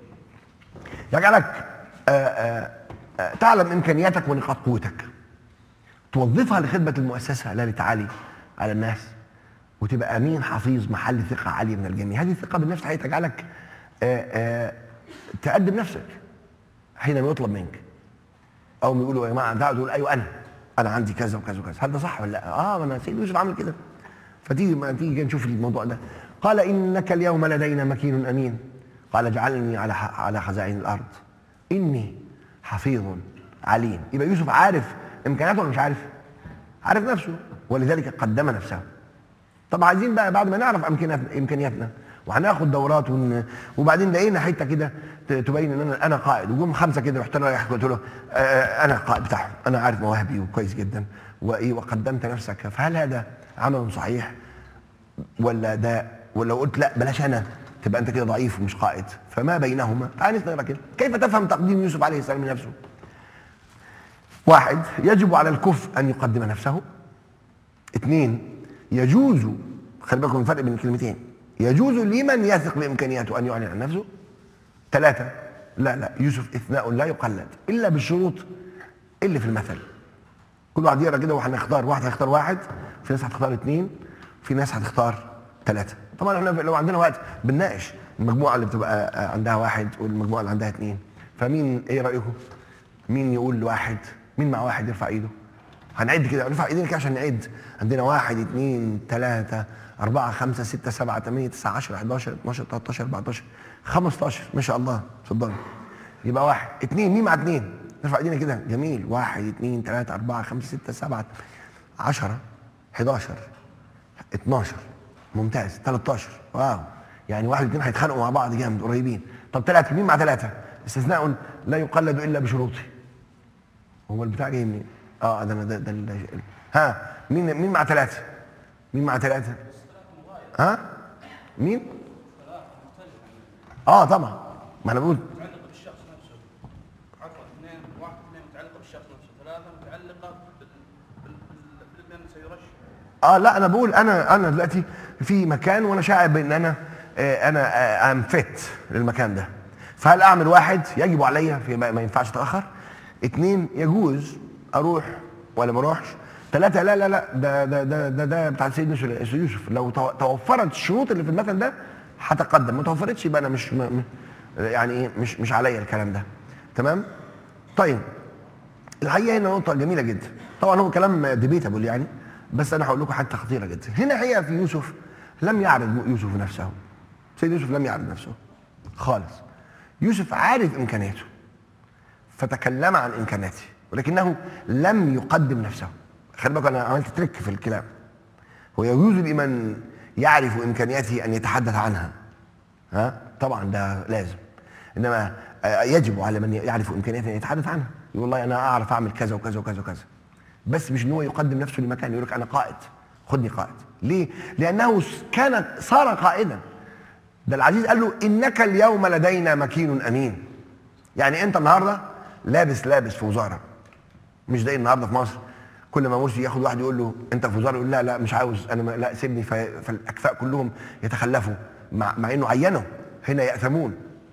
يجعلك آآ آه، آآ آه، تعلم امكانياتك ونقاط قوتك توظفها لخدمه المؤسسه لا لتعالي على الناس وتبقى امين حفيظ محل ثقه عاليه من الجميع هذه الثقه بالنفس هتجعلك آه، تقدم نفسك حينما يطلب منك او يقولوا يا جماعه تعالوا تقول ايوه انا انا عندي كذا وكذا وكذا هل ده صح ولا لا اه ما انا سيد يوسف عامل كده فتيجي ما تيجي نشوف الموضوع ده قال انك اليوم لدينا مكين امين قال اجعلني على على خزائن الارض اني حفيظ عليم يبقى يوسف عارف امكانياته ولا مش عارف عارف نفسه ولذلك قدم نفسه طب عايزين بقى بعد ما نعرف امكانياتنا وهناخد دورات ون... وبعدين لقينا حته كده تبين ان انا انا قائد وجم خمسه كده رحت رايح قلت له آه، آه، انا القائد بتاعهم انا عارف مواهبي وكويس جدا وايه وقدمت نفسك فهل هذا عمل صحيح ولا ده ولا قلت لا بلاش انا تبقى انت كده ضعيف ومش قائد فما بينهما تعال نقرا كده كيف تفهم تقديم يوسف عليه السلام لنفسه واحد يجب على الكفء ان يقدم نفسه اثنين يجوز خلي بالكم الفرق بين الكلمتين يجوز لمن يثق بامكانياته ان يعلن عن نفسه ثلاثه لا لا يوسف اثناء لا يقلد الا بالشروط اللي في المثل كل واحد يقرا كده وهنختار واحد هيختار واحد في ناس هتختار اثنين في ناس هتختار ثلاثه طبعا احنا لو عندنا وقت بنناقش المجموعه اللي بتبقى عندها واحد والمجموعه اللي عندها اثنين فمين ايه رايكم مين يقول لواحد مين مع واحد يرفع ايده هنعد كده نرفع ايدينا كده عشان نعد عندنا واحد اثنين ثلاثة أربعة خمسة ستة سبعة ثمانية تسعة 10 11 12 13 14 15 ما شاء الله اتفضلوا يبقى واحد اثنين مين مع اثنين نرفع ايدينا كده جميل واحد اثنين ثلاثة أربعة خمسة ستة سبعة 10 11 12 ممتاز 13 واو يعني واحد واثنين هيتخانقوا مع بعض جامد قريبين طب ثلاثة مين مع ثلاثة استثناء لا يقلد إلا بشروطه هو البتاع جاي منين؟ اه ده ده, ده, ده ها مين مين مع ثلاثة؟ مين مع ثلاثة؟ ها؟ مين؟ اه طبعا ما انا بقول متعلقة بالشخص نفسه عفوا اثنين واحد اثنين متعلقة بالشخص نفسه ثلاثة متعلقة بالمن سيرش اه لا انا بقول انا انا دلوقتي في مكان وانا شاعر بان انا آه انا ام آه فيت للمكان ده فهل اعمل واحد يجب عليا في ما ينفعش اتاخر اثنين يجوز اروح ولا ما اروحش ثلاثة لا لا لا ده ده ده ده, ده بتاع سيدنا يوسف لو توفرت الشروط اللي في المثل ده هتقدم ما توفرتش يبقى انا مش يعني ايه مش مش عليا الكلام ده تمام طيب الحقيقه هنا نقطه جميله جدا طبعا هو كلام ديبيتابل يعني بس انا هقول لكم حاجه خطيره جدا هنا حقيقه في يوسف لم يعرض يوسف نفسه سيد يوسف لم يعرض نفسه خالص يوسف عارف امكانياته فتكلم عن امكاناته ولكنه لم يقدم نفسه خلي بالك انا عملت تريك في الكلام هو يجوز لمن يعرف امكانياته ان يتحدث عنها ها طبعا ده لازم انما يجب على من يعرف امكانياته ان يتحدث عنها يقول والله انا اعرف اعمل كذا وكذا وكذا وكذا بس مش ان هو يقدم نفسه لمكان يقول لك انا قائد خدني قائد ليه لانه كان صار قائدا ده العزيز قال له انك اليوم لدينا مكين امين يعني انت النهارده لابس لابس في وزاره مش زي النهارده في مصر كل ما مرسي ياخد واحد يقول له انت في وزاره يقول لا لا مش عاوز انا لا سيبني فالاكفاء كلهم يتخلفوا مع, مع انه عينه هنا ياثمون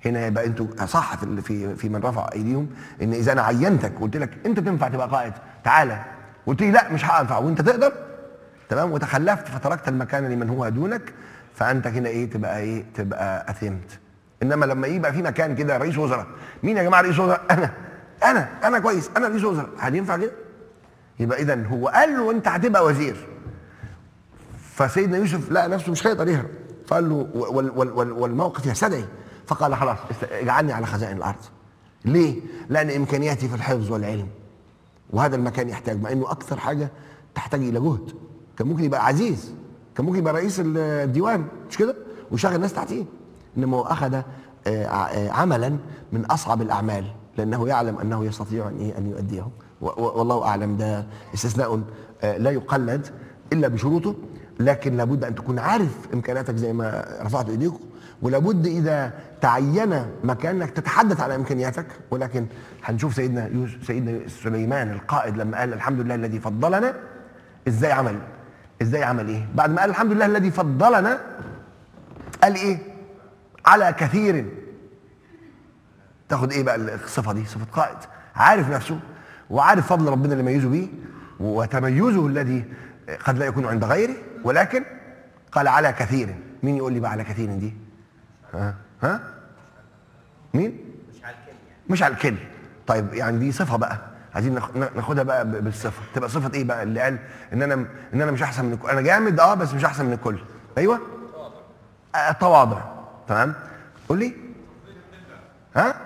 هنا يبقى انتوا صح في في في من رفع ايديهم ان اذا انا عينتك قلت لك انت تنفع تبقى قائد تعالى قلت لي لا مش هينفع وانت تقدر تمام وتخلفت فتركت المكان لمن هو دونك فانت هنا ايه تبقى ايه تبقى اثمت انما لما يبقى في مكان كده رئيس وزراء مين يا جماعه رئيس وزراء انا انا انا كويس انا رئيس وزراء هل ينفع كده يبقى اذا هو قال له انت هتبقى وزير فسيدنا يوسف لقى نفسه مش هيقدر يهرب فقال له وال وال وال والموقف يستدعي فقال خلاص اجعلني على خزائن الارض ليه؟ لان امكانياتي في الحفظ والعلم وهذا المكان يحتاج مع انه اكثر حاجه تحتاج الى جهد كان ممكن يبقى عزيز كان ممكن يبقى رئيس الديوان مش كده ويشغل الناس تحتيه انما هو اخذ عملا من اصعب الاعمال لانه يعلم انه يستطيع ان ان يؤديه والله اعلم ده استثناء لا يقلد الا بشروطه لكن لابد ان تكون عارف امكانياتك زي ما رفعت ايديكم ولابد اذا تعين مكانك تتحدث عن امكانياتك ولكن هنشوف سيدنا يوسف سيدنا سليمان القائد لما قال الحمد لله الذي فضلنا ازاي عمل ازاي عمل ايه بعد ما قال الحمد لله الذي فضلنا قال ايه على كثير تاخد ايه بقى الصفه دي صفه قائد عارف نفسه وعارف فضل ربنا اللي ميزه بيه وتميزه الذي قد لا يكون عند غيره ولكن قال على كثير مين يقول لي بقى على كثير دي ها ها مين مش على الكل يعني. مش على الكل طيب يعني دي صفه بقى عايزين ناخدها بقى بالصفه تبقى صفه ايه بقى اللي قال ان انا ان انا مش احسن من الكل انا جامد اه بس مش احسن من الكل ايوه تواضع تواضع تمام قول لي ها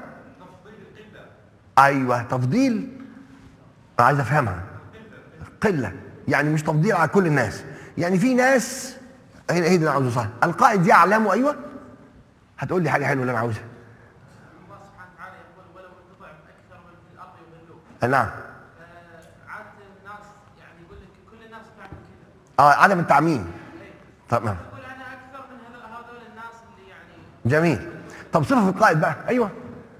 ايوه تفضيل انا عايز افهمها قله يعني مش تفضيل على كل الناس يعني في ناس هنا هي دي اللي عاوزه صح القائد يعلم ايوه هتقول لي حاجه حلوه اللي انا عاوزها الله سبحانه وتعالى يقول ولو انقطع اكثر من في الارض يضلوك نعم عاده الناس يعني يقول لك كل الناس تعمل كذا اه عدم التعميم تمام يقول انا اكثر من هذول هذول الناس اللي يعني جميل طب صفه القائد بقى ايوه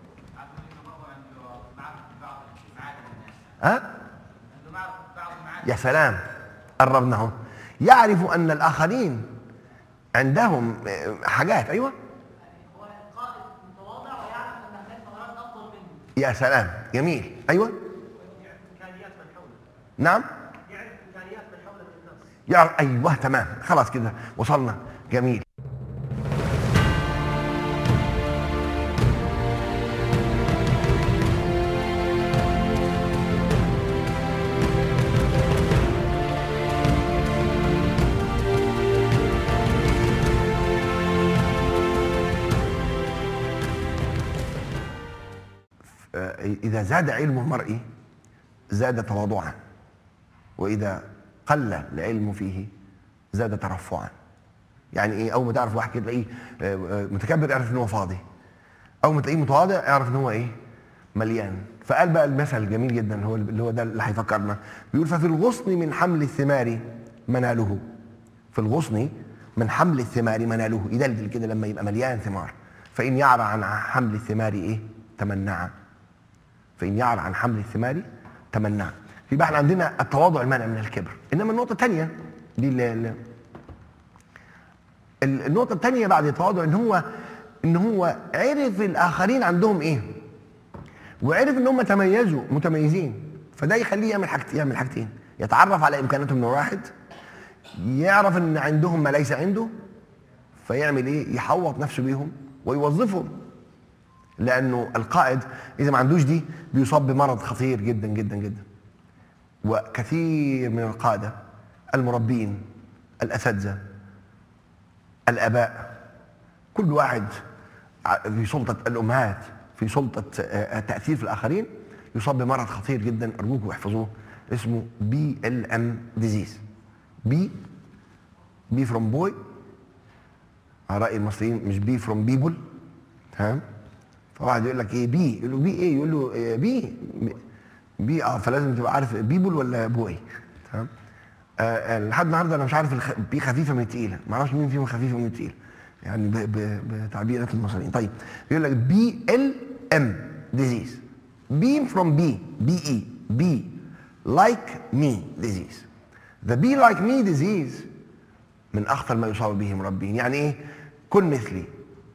ها عنده معرفه بعض المعاني يا سلام قربنا اهو يعرف ان الاخرين عندهم آه، حاجات ايوه هو قائد متواضع ويعرف ان هناك ثغرات افضل منه يا سلام جميل ايوه يعرف امكانيات من حوله نعم يعرف امكانيات من حوله من الناس يعرف ايوه تمام خلاص كده وصلنا جميل آه، إذا زاد علم المرء زاد تواضعا وإذا قل العلم فيه زاد ترفعا يعني إيه أول ما تعرف واحد كده تلاقيه آه، آه، متكبر اعرف إن هو فاضي أول ما تلاقيه متواضع اعرف إن هو إيه مليان فقال بقى المثل الجميل جدا هو اللي هو ده اللي هيفكرنا بيقول ففي الغصن من حمل الثمار مناله في الغصن من حمل الثمار مناله يدلدل كده لما يبقى مليان ثمار فإن يعرى عن حمل الثمار إيه تمنع فإن يعرى عن حمل الثمار تمنع يبقى احنا عندنا التواضع المانع من الكبر انما النقطه الثانيه دي اللي اللي ال- النقطه الثانيه بعد التواضع ان هو ان هو عرف الاخرين عندهم ايه وعرف ان هم تميزوا متميزين فده يخليه يعمل حاجتين يعمل حاجتين يتعرف على امكاناتهم من واحد يعرف ان عندهم ما ليس عنده فيعمل ايه يحوط نفسه بيهم ويوظفهم لانه القائد اذا ما عندوش دي بيصاب بمرض خطير جدا جدا جدا وكثير من القاده المربين الاساتذه الاباء كل واحد ع- في سلطه الامهات في سلطه آه، التاثير في الاخرين يصاب بمرض خطير جدا ارجوكم احفظوه اسمه بي ال ام ديزيز بي بي فروم بوي على راي المصريين مش بي فروم بيبل تمام فواحد يقول لك ايه بي يقول له بي ايه يقول له إيه بي بي اه فلازم تبقى عارف بيبل ولا بوي تمام آه آه، لحد النهارده انا مش عارف الخ... بي خفيفه من التقيله ما اعرفش مين فيهم خفيفه من التقيله يعني ب... ب... بتعبيرات المصريين طيب يقول لك بي ال ام ديزيز بي فروم بي بي اي بي لايك مي ديزيز ذا بي لايك مي ديزيز من اخطر ما يصاب به المربين يعني ايه كن مثلي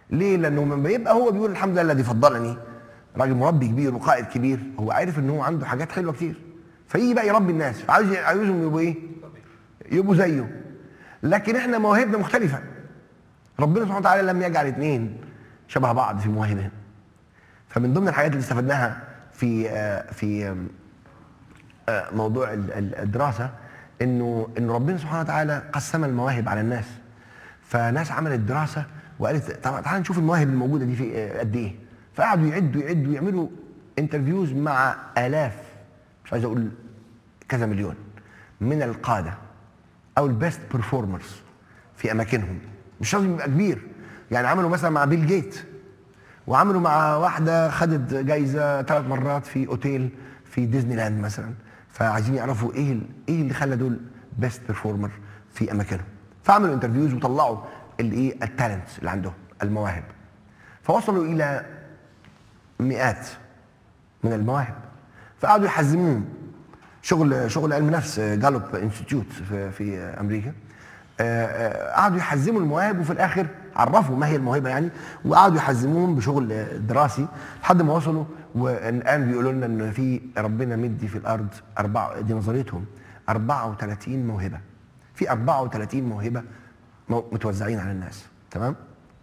ليه لانه لما يبقى هو بيقول الحمد لله الذي فضلني راجل مربي كبير وقائد كبير هو عارف ان هو عنده حاجات حلوه كتير فيجي بقى يربي الناس فعاوز عاوزهم يبقوا ايه يبقوا زيه لكن احنا مواهبنا مختلفه ربنا سبحانه وتعالى لم يجعل اثنين شبه بعض في مواهبهم فمن ضمن الحاجات اللي استفدناها في آه، في آم، آه، موضوع ال- ال- الدراسه انه ان ربنا سبحانه وتعالى قسم المواهب على الناس فناس عملت دراسه وقالت طب تعالى نشوف المواهب الموجوده دي في آه، قد ايه فقعدوا يعدوا يعدوا يعملوا انترفيوز مع الاف مش عايز اقول كذا مليون من القاده او البيست بيرفورمرز في اماكنهم مش لازم يبقى كبير يعني عملوا مثلا مع بيل جيت وعملوا مع واحده خدت جايزه ثلاث مرات في اوتيل في ديزني لاند مثلا فعايزين يعرفوا ايه ال- ايه اللي خلى دول بيست بيرفورمر في اماكنهم فعملوا انترفيوز وطلعوا الايه التالنت اللي عندهم المواهب فوصلوا الى مئات من المواهب فقعدوا يحزموهم شغل شغل علم نفس جالوب انستيتيوت في, في امريكا آه، آه، قعدوا يحزموا المواهب وفي الاخر عرفوا ما هي الموهبه يعني وقعدوا يحزموهم بشغل دراسي لحد ما وصلوا والان بيقولوا لنا ان في ربنا مدي في الارض اربعه دي نظريتهم 34 موهبه في 34 موهبه مو- متوزعين على الناس تمام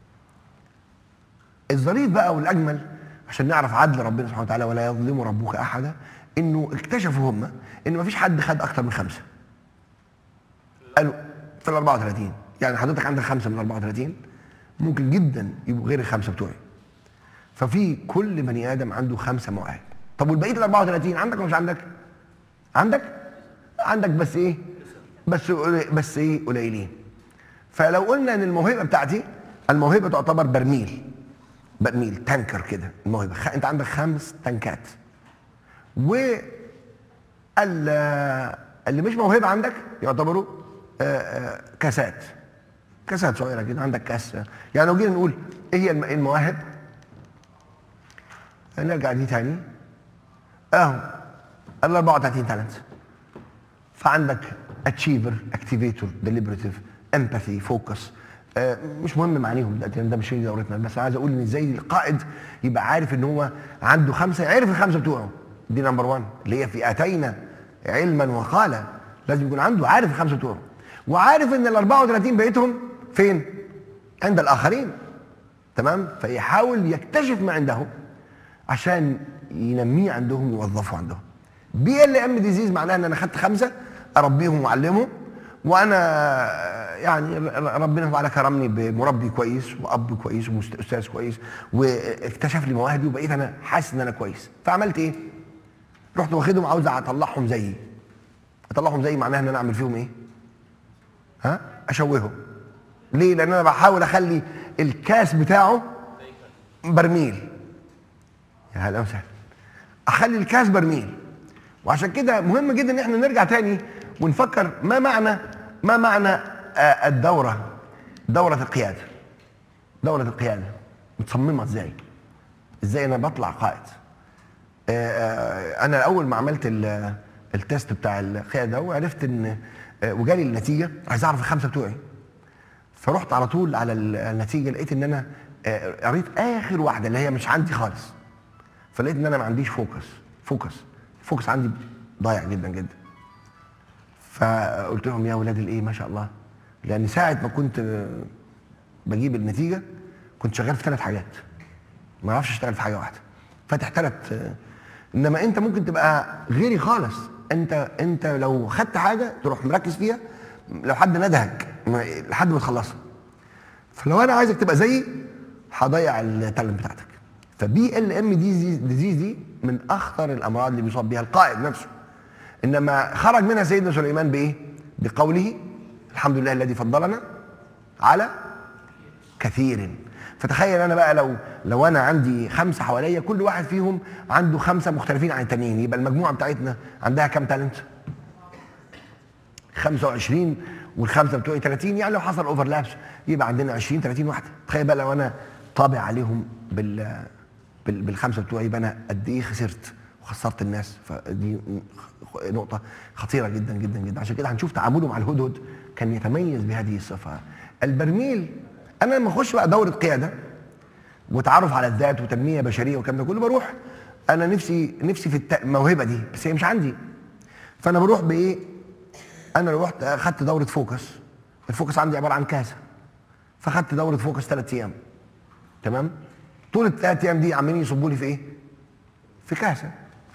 الظريف بقى والاجمل عشان نعرف عدل ربنا سبحانه وتعالى ولا يظلم ربك احدا انه اكتشفوا هم ان مفيش حد خد اكتر من خمسه قالوا في ال 34 يعني حضرتك عندك خمسه من 34 ممكن جدا يبقوا غير الخمسه بتوعي ففي كل بني ادم عنده خمسه مواهب طب والبقيه ال 34 عندك ولا مش عندك؟ عندك؟ عندك بس ايه؟ بس بس ايه قليلين فلو قلنا ان الموهبه بتاعتي الموهبه تعتبر برميل برميل تانكر كده الموهبه خ... انت عندك خمس تانكات و ال- اللي مش موهبه عندك يعتبروا آه، آه، كاسات كاسات صغيره كده عندك كاس يعني لو جينا نقول ايه هي الم- المواهب نرجع دي تاني اهو ال 34 تالنت فعندك اتشيفر اكتيفيتور ديليبريتيف امباثي فوكس مش مهم معانيهم دلوقتي لأن ده مش هي دورتنا بس عايز اقول ان ازاي القائد يبقى عارف ان هو عنده خمسه عرف الخمسه بتوعه دي نمبر 1 اللي هي في اتينا علما وقالا لازم يكون عنده عارف الخمسه بتوعه وعارف ان ال 34 بقيتهم فين؟ عند الاخرين تمام؟ فيحاول يكتشف ما عندهم عشان ينميه عندهم يوظفه عندهم بي ال ام ديزيز معناها ان انا خدت خمسه اربيهم واعلمهم وانا يعني ربنا تعالى كرمني بمربي كويس واب كويس واستاذ كويس واكتشف لي مواهبي وبقيت انا حاسس ان انا كويس فعملت ايه؟ رحت واخدهم عاوز اطلعهم زيي اطلعهم زيي معناها ان انا اعمل فيهم ايه؟ ها؟ اشوههم ليه؟ لان انا بحاول اخلي الكاس بتاعه برميل يا هلا وسهلا اخلي الكاس برميل وعشان كده مهم جدا ان احنا نرجع تاني ونفكر ما معنى ما معنى آه، الدوره دوره القياده دوره القياده متصممه ازاي ازاي انا بطلع قائد آه، آه، انا اول ما عملت ال- التيست بتاع القياده وعرفت ان آه، وجالي النتيجه عايز اعرف الخمسه بتوعي فرحت على طول على ال- النتيجه لقيت ان انا آه، قريت اخر واحده اللي هي مش عندي خالص فلقيت ان انا ما عنديش فوكس فوكس الفوكس عندي ضايع جدا جدا فقلت لهم يا ولاد الايه ما شاء الله لان ساعه ما كنت آه، بجيب النتيجه كنت شغال في ثلاث حاجات ما اعرفش اشتغل في حاجه واحده فاتح ثلاث انما انت ممكن تبقى غيري خالص انت انت لو خدت حاجه تروح مركز فيها لو حد ندهك ما- لحد ما تخلصها فلو انا عايزك تبقى زيي هضيع التالنت بتاعتك فبي ال ام دي ديزيز دي من اخطر الامراض اللي بيصاب بها القائد نفسه انما خرج منها سيدنا سليمان بايه؟ بقوله الحمد لله الذي فضلنا على كثير فتخيل انا بقى لو لو انا عندي خمسه حواليا كل واحد فيهم عنده خمسه مختلفين عن التانيين يبقى المجموعه بتاعتنا عندها كام تالنت؟ 25 والخمسه بتوعي 30 يعني لو حصل اوفرلابس يبقى عندنا 20 30 واحده تخيل بقى لو انا طابع عليهم بال بال- بالخمسه بتوعي يبقى انا قد ايه خسرت وخسرت الناس فدي نقطه خطيره جدا جدا جدا عشان كده هنشوف تعامله مع الهدهد كان يتميز بهذه الصفه البرميل انا لما اخش بقى دوره قياده وتعرف على الذات وتنميه بشريه والكلام ده كله بروح انا نفسي نفسي في الت- الموهبه دي بس هي مش عندي فانا بروح بايه انا رحت اخدت دوره فوكس الفوكس عندي عباره عن كاسه فاخدت دوره فوكس ثلاث ايام تمام طول الثلاث ايام دي عمالين يصبوا لي في ايه في كاسه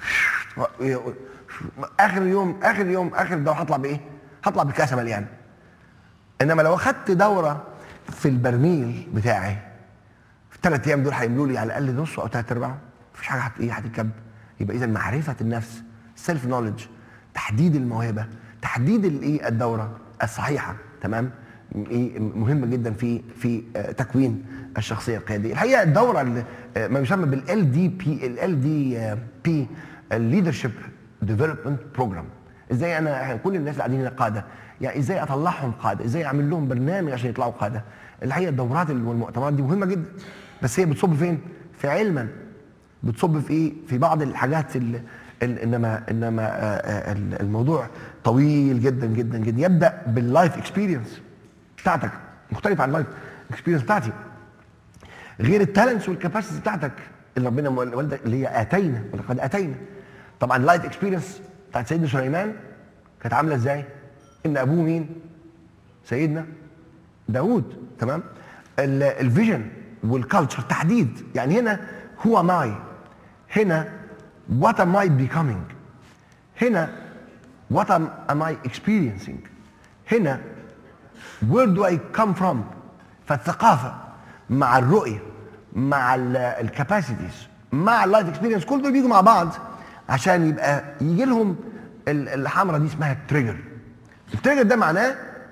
اخر يوم اخر يوم اخر الدوره هطلع بايه هطلع بكاسه مليانه انما لو اخدت دوره في البرميل بتاعي في الثلاث ايام دول هيملوا لي على الاقل نص او ثلاث ارباع مفيش حاجه هت ايه هتتكب يبقى اذا معرفه النفس سيلف نوليدج تحديد الموهبه تحديد الايه الدوره الصحيحه تمام ايه مهم جدا في في آه، تكوين الشخصيه القياديه الحقيقه الدوره اللي آه، ما يسمى بالال دي بي ال دي بي الليدرشيب ديفلوبمنت بروجرام ازاي انا إحنا كل الناس اللي قاعدين هنا قاده يعني ازاي اطلعهم قاده ازاي اعمل لهم برنامج عشان يطلعوا قاده الحقيقه الدورات والمؤتمرات دي مهمه جدا بس هي بتصب فين في علما بتصب في ايه في بعض الحاجات ال ال انما انما آه، آه، ال- الموضوع طويل جدا جدا جدا يبدا باللايف اكسبيرينس بتاعتك مختلف عن اللايف اكسبيرينس بتاعتي غير التالنتس والكاباسيتي بتاعتك اللي ربنا والدك اللي هي اتينا ولقد اتينا طبعا اللايف اكسبيرينس بتاعت سيدنا سليمان كانت عامله ازاي؟ ان ابوه مين؟ سيدنا داوود تمام ال- الفيجن والكالتشر تحديد يعني هنا هو ماي هنا وات ام اي becoming هنا وات ام اي experiencing هنا where do I come from فالثقافة مع الرؤية مع الكاباسيتيز مع اللايف اكسبيرينس كل دول بيجوا مع بعض عشان يبقى يجي لهم ال- الحمرة دي اسمها التريجر التريجر ده معناه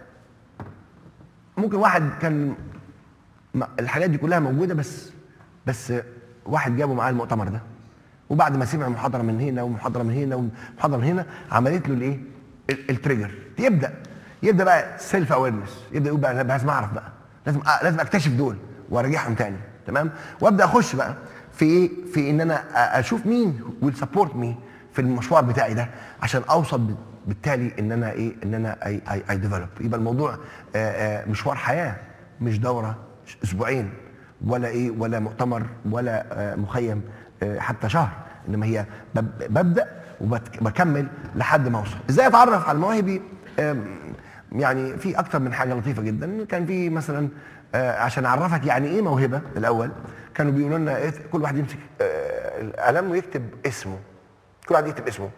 ممكن واحد كان ما- الحاجات دي كلها موجوده بس بس واحد جابه معاه المؤتمر ده وبعد ما سمع محاضره من هنا ومحاضره من هنا ومحاضره من هنا عملت له الايه؟ ال- التريجر يبدا يبدا بقى سيلف اويرنس يبدا يقول بقى أنا لازم اعرف بقى لازم أ- لازم اكتشف دول وارجعهم تاني تمام وابدا اخش بقى في ايه؟ في ان انا أ- اشوف مين ويل سبورت مي في المشوار بتاعي ده عشان اوصل ب- بالتالي ان انا ايه؟ ان انا اي اي اي ديفلوب يبقى الموضوع آه، آه، مشوار حياه مش دوره اسبوعين ولا ايه ولا مؤتمر ولا آه، مخيم آه، حتى شهر انما هي بب- ببدا وبكمل لحد ما اوصل ازاي اتعرف على مواهبي آم، يعني في اكتر من حاجه لطيفه جدا كان في مثلا آه، عشان اعرفك يعني ايه موهبه الاول كانوا بيقولوا لنا إيه كل واحد يمسك آه، القلم ويكتب اسمه كل واحد يكتب اسمه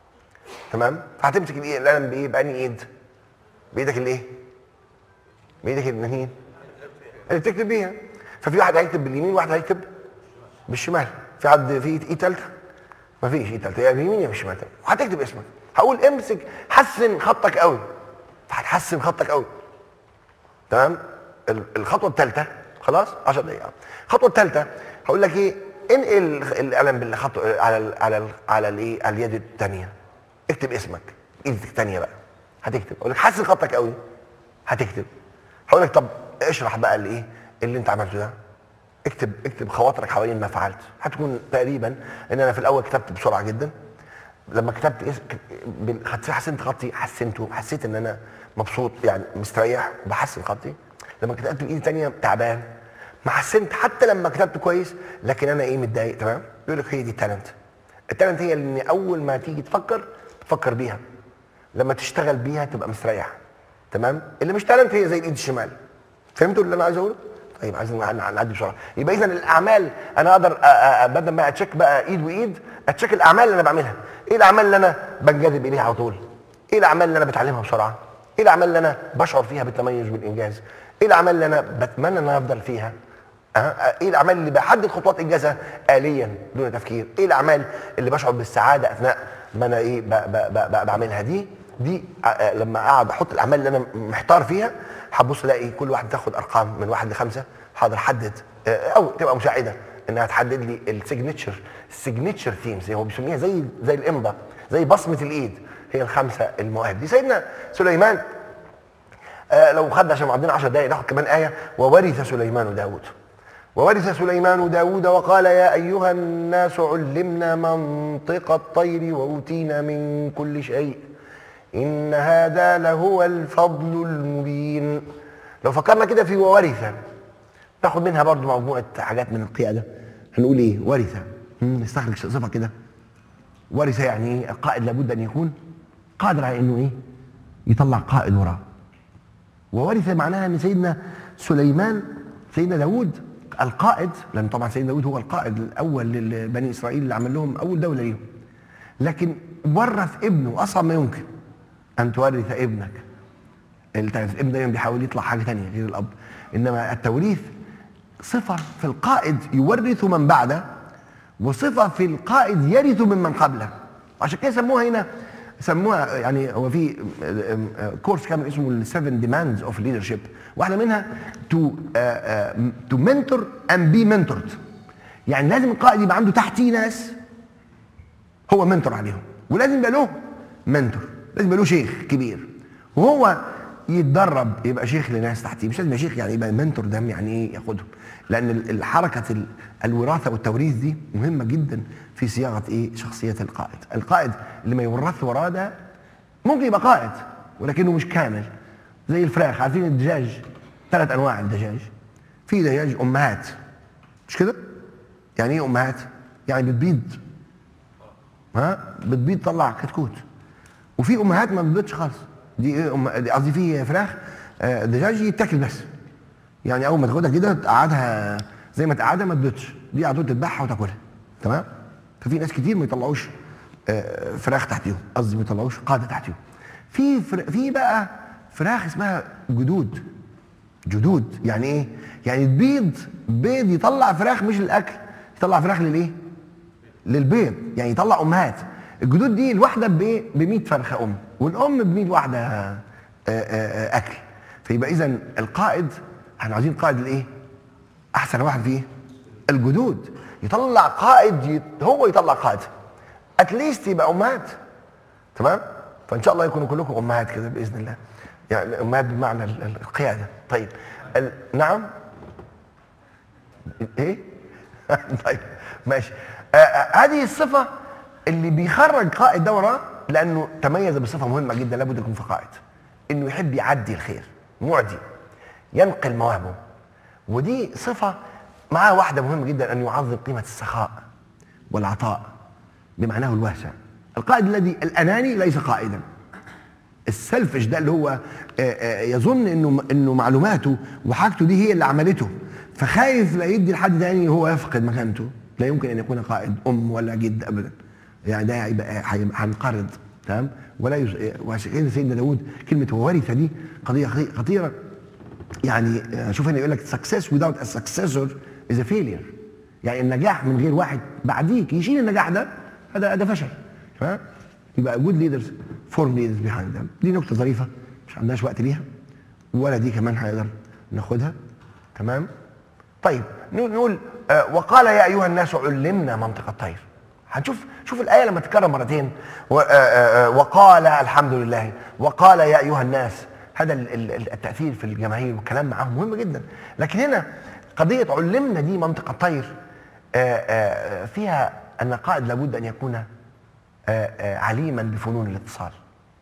تمام فهتمسك الإيه- القلم بايه باني ايد بايدك الايه بايدك اليمين اللي بتكتب بيها ففي واحد هيكتب باليمين وواحد هيكتب بالشمال في حد في ايد ثالثه مفيش ايد ثالثه يا باليمين يا بالشمال وهتكتب اسمك هقول امسك حسن خطك قوي فهتحسن خطك قوي تمام ال- الخطوه الثالثه خلاص 10 دقائق الخطوه الثالثه هقول لك ايه انقل القلم بالخط على ال على ال على الايه على اليد الثانيه اكتب اسمك ايدك الثانيه بقى هتكتب اقول لك حسن خطك قوي هتكتب هقول لك طب اشرح بقى الايه اللي انت عملته ده اكتب اكتب خواطرك حوالين ما فعلت هتكون تقريبا ان انا في الاول كتبت بسرعه جدا لما كتبت اس... ك- بال- حس- حسنت خطي حسنته حسيت ان انا مبسوط يعني مستريح وبحسن خطي لما كتبت بايدي تانية تعبان ما حسنت حتى لما كتبت كويس لكن انا ايه متضايق تمام يقول لك هي دي التالنت التالنت هي ان اول ما تيجي تفكر تفكر بيها لما تشتغل بيها تبقى مستريح تمام اللي مش تالنت هي زي الايد الشمال فهمتوا اللي انا عايز اقوله طيب عايزين نع- نعدي بسرعه يبقى اذا الاعمال انا اقدر أ- أ- أ- بدل ما اتشيك بقى ايد وايد اتشيك الاعمال اللي انا بعملها ايه الاعمال اللي انا بنجذب اليها على طول ايه الاعمال اللي انا بتعلمها بسرعه ايه الاعمال اللي انا بشعر فيها بالتميز والانجاز ايه الاعمال اللي انا بتمنى ان انا افضل فيها أه؟ ايه الاعمال اللي بحدد خطوات انجازها اليا دون تفكير ايه الاعمال اللي بشعر بالسعاده اثناء ما انا ايه ب ب ب ب بعملها دي دي آه، لما اقعد احط الاعمال اللي انا محتار فيها هتبص الاقي كل واحد تاخد ارقام من واحد لخمسه حاضر حدد آه، او تبقى مساعده انها تحدد لي السيجنتشر السيجنتشر ثيمز هو بيسميها زي زي الامضه زي بصمه الايد هي الخمسه المواهب دي سيدنا سليمان آه لو خدنا عشان عندنا 10 دقائق ناخد كمان ايه وورث سليمان داود وورث سليمان داود وقال يا أيها الناس علمنا منطق الطير وأوتينا من كل شيء إن هذا لهو الفضل المبين لو فكرنا كده في وورث تاخد منها برضو مجموعه حاجات من القياده هنقول ايه ورث مم، نستخرج صفه كده ورث يعني ايه القائد لابد ان يكون قادر على انه ايه يطلع قائد وراه وورث معناها ان سيدنا سليمان سيدنا داود القائد لان طبعا سيدنا داود هو القائد الاول لبني اسرائيل اللي عمل لهم اول دوله ليهم لكن ورث ابنه اصعب ما يمكن ان تورث ابنك التوريث الابن دايما بيحاول يطلع حاجه تانية غير الاب انما التوريث صفه في القائد يورث من بعده وصفه في القائد يرث ممن قبله عشان كده سموها هنا سموها يعني هو في كورس كامل اسمه السفن ديماندز اوف ليدرشيب واحده منها تو تو منتور اند بي منتورد يعني لازم القائد يبقى عنده تحتيه ناس هو منتور عليهم ولازم يبقى له منتور لازم يبقى له شيخ كبير وهو يتدرب يبقى شيخ لناس تحتيه مش لازم يبقى شيخ يعني يبقى منتور ده يعني ايه ياخدهم لان ال- الحركه ال- الوراثه والتوريث دي مهمه جدا في صياغه ايه شخصيه القائد القائد اللي ما يورث وراه ده ممكن يبقى قائد ولكنه مش كامل زي الفراخ عارفين الدجاج ثلاث انواع الدجاج في دجاج امهات مش كده يعني ايه امهات يعني بتبيض ها بتبيض تطلع كتكوت وفي امهات ما بتبيضش خالص دي ايه أم... دي قصدي في فراخ آه، دجاج يتاكل بس يعني اول ما تاخدها كده تقعدها زي ما تقعدها ما تبيضش دي على طول تذبحها وتاكلها تمام ففي ناس كتير ما يطلعوش آه، فراخ تحتيهم قصدي ما يطلعوش قاعده تحتيهم في فر... في بقى فراخ اسمها جدود جدود يعني ايه يعني تبيض بيض يطلع فراخ مش للاكل يطلع فراخ للايه للبيض يعني يطلع امهات الجدود دي الواحده بايه ب 100 فرخه ام والام ب 100 واحده آه، آه، آه، اكل فيبقى اذا القائد احنا عايزين قائد الايه احسن واحد فيه الجدود يطلع قائد يت... هو يطلع قائد اتليست يبقى امهات تمام فان شاء الله يكونوا كلكم امهات كده باذن الله يعني امهات بمعنى ال- ال- القياده طيب ال... نعم ايه طيب ماشي آه، آه، هذه الصفه اللي بيخرج قائد ده وراه لانه تميز بصفه مهمه جدا لابد يكون في قائد انه يحب يعدي الخير معدي ينقل مواهبه ودي صفه معاه واحده مهمه جدا ان يعظم قيمه السخاء والعطاء بمعناه الواسع القائد الذي الاناني ليس قائدا السلفش ده اللي هو آه، آه، يظن انه انه معلوماته وحاجته دي هي اللي عملته فخايف لا يدي لحد تاني هو يفقد مكانته لا يمكن ان يكون قائد ام ولا جد ابدا يعني ده هيبقى هيبقى- هنقرض تمام ولا يز... وعشان كده سيدنا داود كلمه وورث دي قضيه خطي- خطيره يعني آه، شوف هنا يقول لك success without a successor is a failure يعني النجاح من غير واحد بعديك يشيل النجاح ده هذا ده فشل تمام يبقى good leaders form leaders behind them دي نقطة ظريفة مش عندناش وقت ليها ولا دي كمان هنقدر ناخدها تمام طيب نقول, نقول آه وقال يا أيها الناس علمنا منطق الطير هنشوف شوف الآية لما تتكرر مرتين و- آه، آه، آه، وقال الحمد لله وقال يا أيها الناس هذا ال- ال- التأثير في الجماهير والكلام معاهم مهم جدا لكن هنا قضية علمنا دي منطق الطير آه، آه، فيها أن القائد لابد أن يكون آه، آه، عليما بفنون الاتصال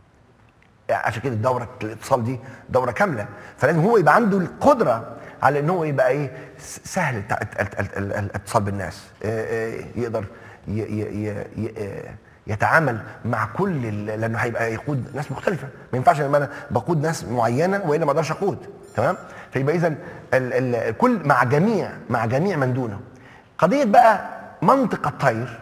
يعني عشان كده دوره الاتصال دي دوره كامله فلازم هو يبقى عنده القدره على ان هو يبقى ايه س- سهل الت- الت- الت- الت- ال- الاتصال بالناس آه، آه، يقدر ي- ي- ي- ي- آه، يتعامل مع كل ال- لانه هيبقى يقود ناس مختلفه ما ينفعش ان انا بقود ناس معينه والا ما اقدرش اقود تمام فيبقى اذا ال- ال- كل مع جميع مع جميع من دونه قضيه بقى منطق الطير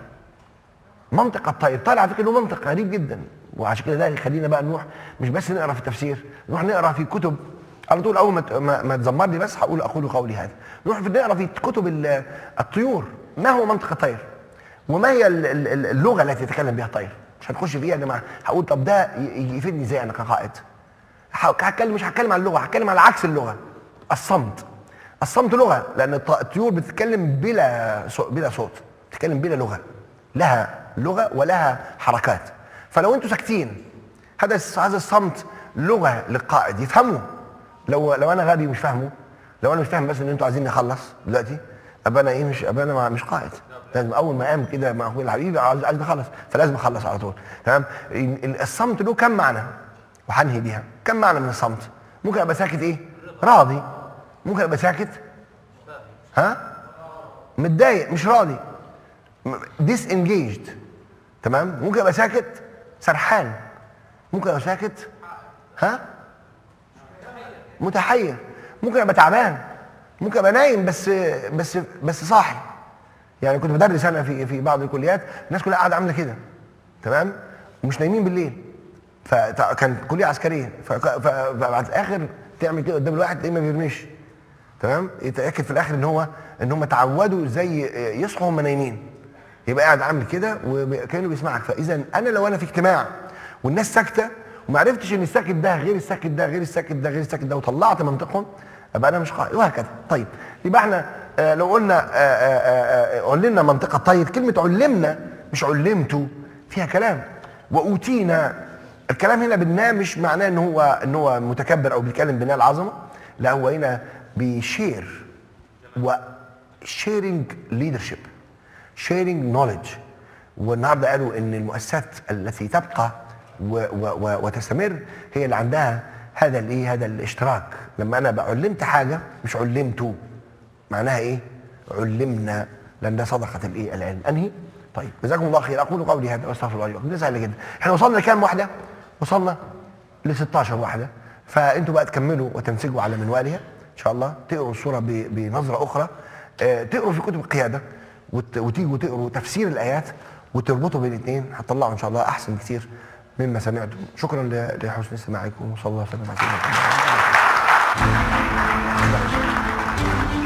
منطق الطير طالع على فكره له منطق غريب جدا وعشان كده ده يخلينا بقى نروح مش بس نقرا في التفسير نروح نقرا في كتب على طول اول ما ت- ما, ما تزمر لي بس هقول اقول قولي هذا نروح في نقرا في كتب ال- الطيور ما هو منطق الطير وما هي ال- ال- ال- اللغه التي يتكلم بها الطير مش هنخش فيها يا جماعه هقول طب ده ي- يفيدني ازاي انا كقائد ه- هتكلم مش هتكلم عن اللغه هتكلم على عكس اللغه الصمت الصمت لغه لان الط- الطيور بتتكلم بلا صو- بلا صوت بتتكلم بلا لغه لها لغه ولها حركات فلو انتوا ساكتين هذا الس- هذا الصمت لغه للقائد يفهمه لو لو انا غبي مش فاهمه لو انا مش فاهم بس ان انتوا عايزين نخلص دلوقتي ابقى انا ايه مش ابقى انا ما- مش قائد لازم اول ما قام كده مع اخوي الحبيب عايز عايز نخلص فلازم اخلص على طول تمام ال- ال- الصمت له كم معنى وهنهي بيها كم معنى من الصمت ممكن ابقى ساكت ايه راضي ممكن ابقى ساكت ها متضايق مش راضي ديس انجيجد تمام ممكن ابقى ساكت سرحان ممكن ابقى ساكت ها متحير ممكن ابقى تعبان ممكن ابقى نايم بس بس بس صاحي يعني كنت بدرس انا في في بعض الكليات الناس كلها قاعده عامله كده تمام ومش نايمين بالليل فكان كليه عسكريه فك- ف- فبعد الاخر تعمل كده قدام الواحد تلاقيه ما بيرميش تمام يتاكد في الاخر ان هو ان هم اتعودوا ازاي يصحوا وهم نايمين يبقى قاعد عامل كده وكانه بيسمعك فاذا انا لو انا في اجتماع والناس ساكته وما عرفتش ان الساكت ده غير الساكت ده غير الساكت ده غير الساكت ده وطلعت منطقهم ابقى انا مش قائد وهكذا طيب يبقى احنا آه، لو قلنا آه، آه، آه، علمنا منطقه طيب كلمه علمنا مش علمته فيها كلام واوتينا الكلام هنا بالنا مش معناه ان هو ان هو متكبر او بيتكلم بناء العظمه لا هو هنا بيشير و sharing leadership sharing knowledge والنهارده قالوا ان المؤسسات التي تبقى و و و وتستمر هي اللي عندها هذا الايه هذا الاشتراك لما انا بقى علمت حاجه مش علمته معناها ايه علمنا لان ده صدقه الايه العلم انهي طيب جزاكم الله خير اقول قولي هذا واستغفر الله لكم ده سهل جدا احنا وصلنا لكام واحده وصلنا ل 16 واحده فانتوا بقى تكملوا وتمسكوا على منوالها ان شاء الله تقروا الصوره ب- بنظره اخرى آه، تقروا في كتب القياده وت- وتيجوا تقروا تفسير الايات وتربطوا بين الاثنين هتطلعوا ان شاء الله احسن كتير مما سمعتم شكرا ل- لحسن استماعكم وصلى الله وسلم على سيدنا محمد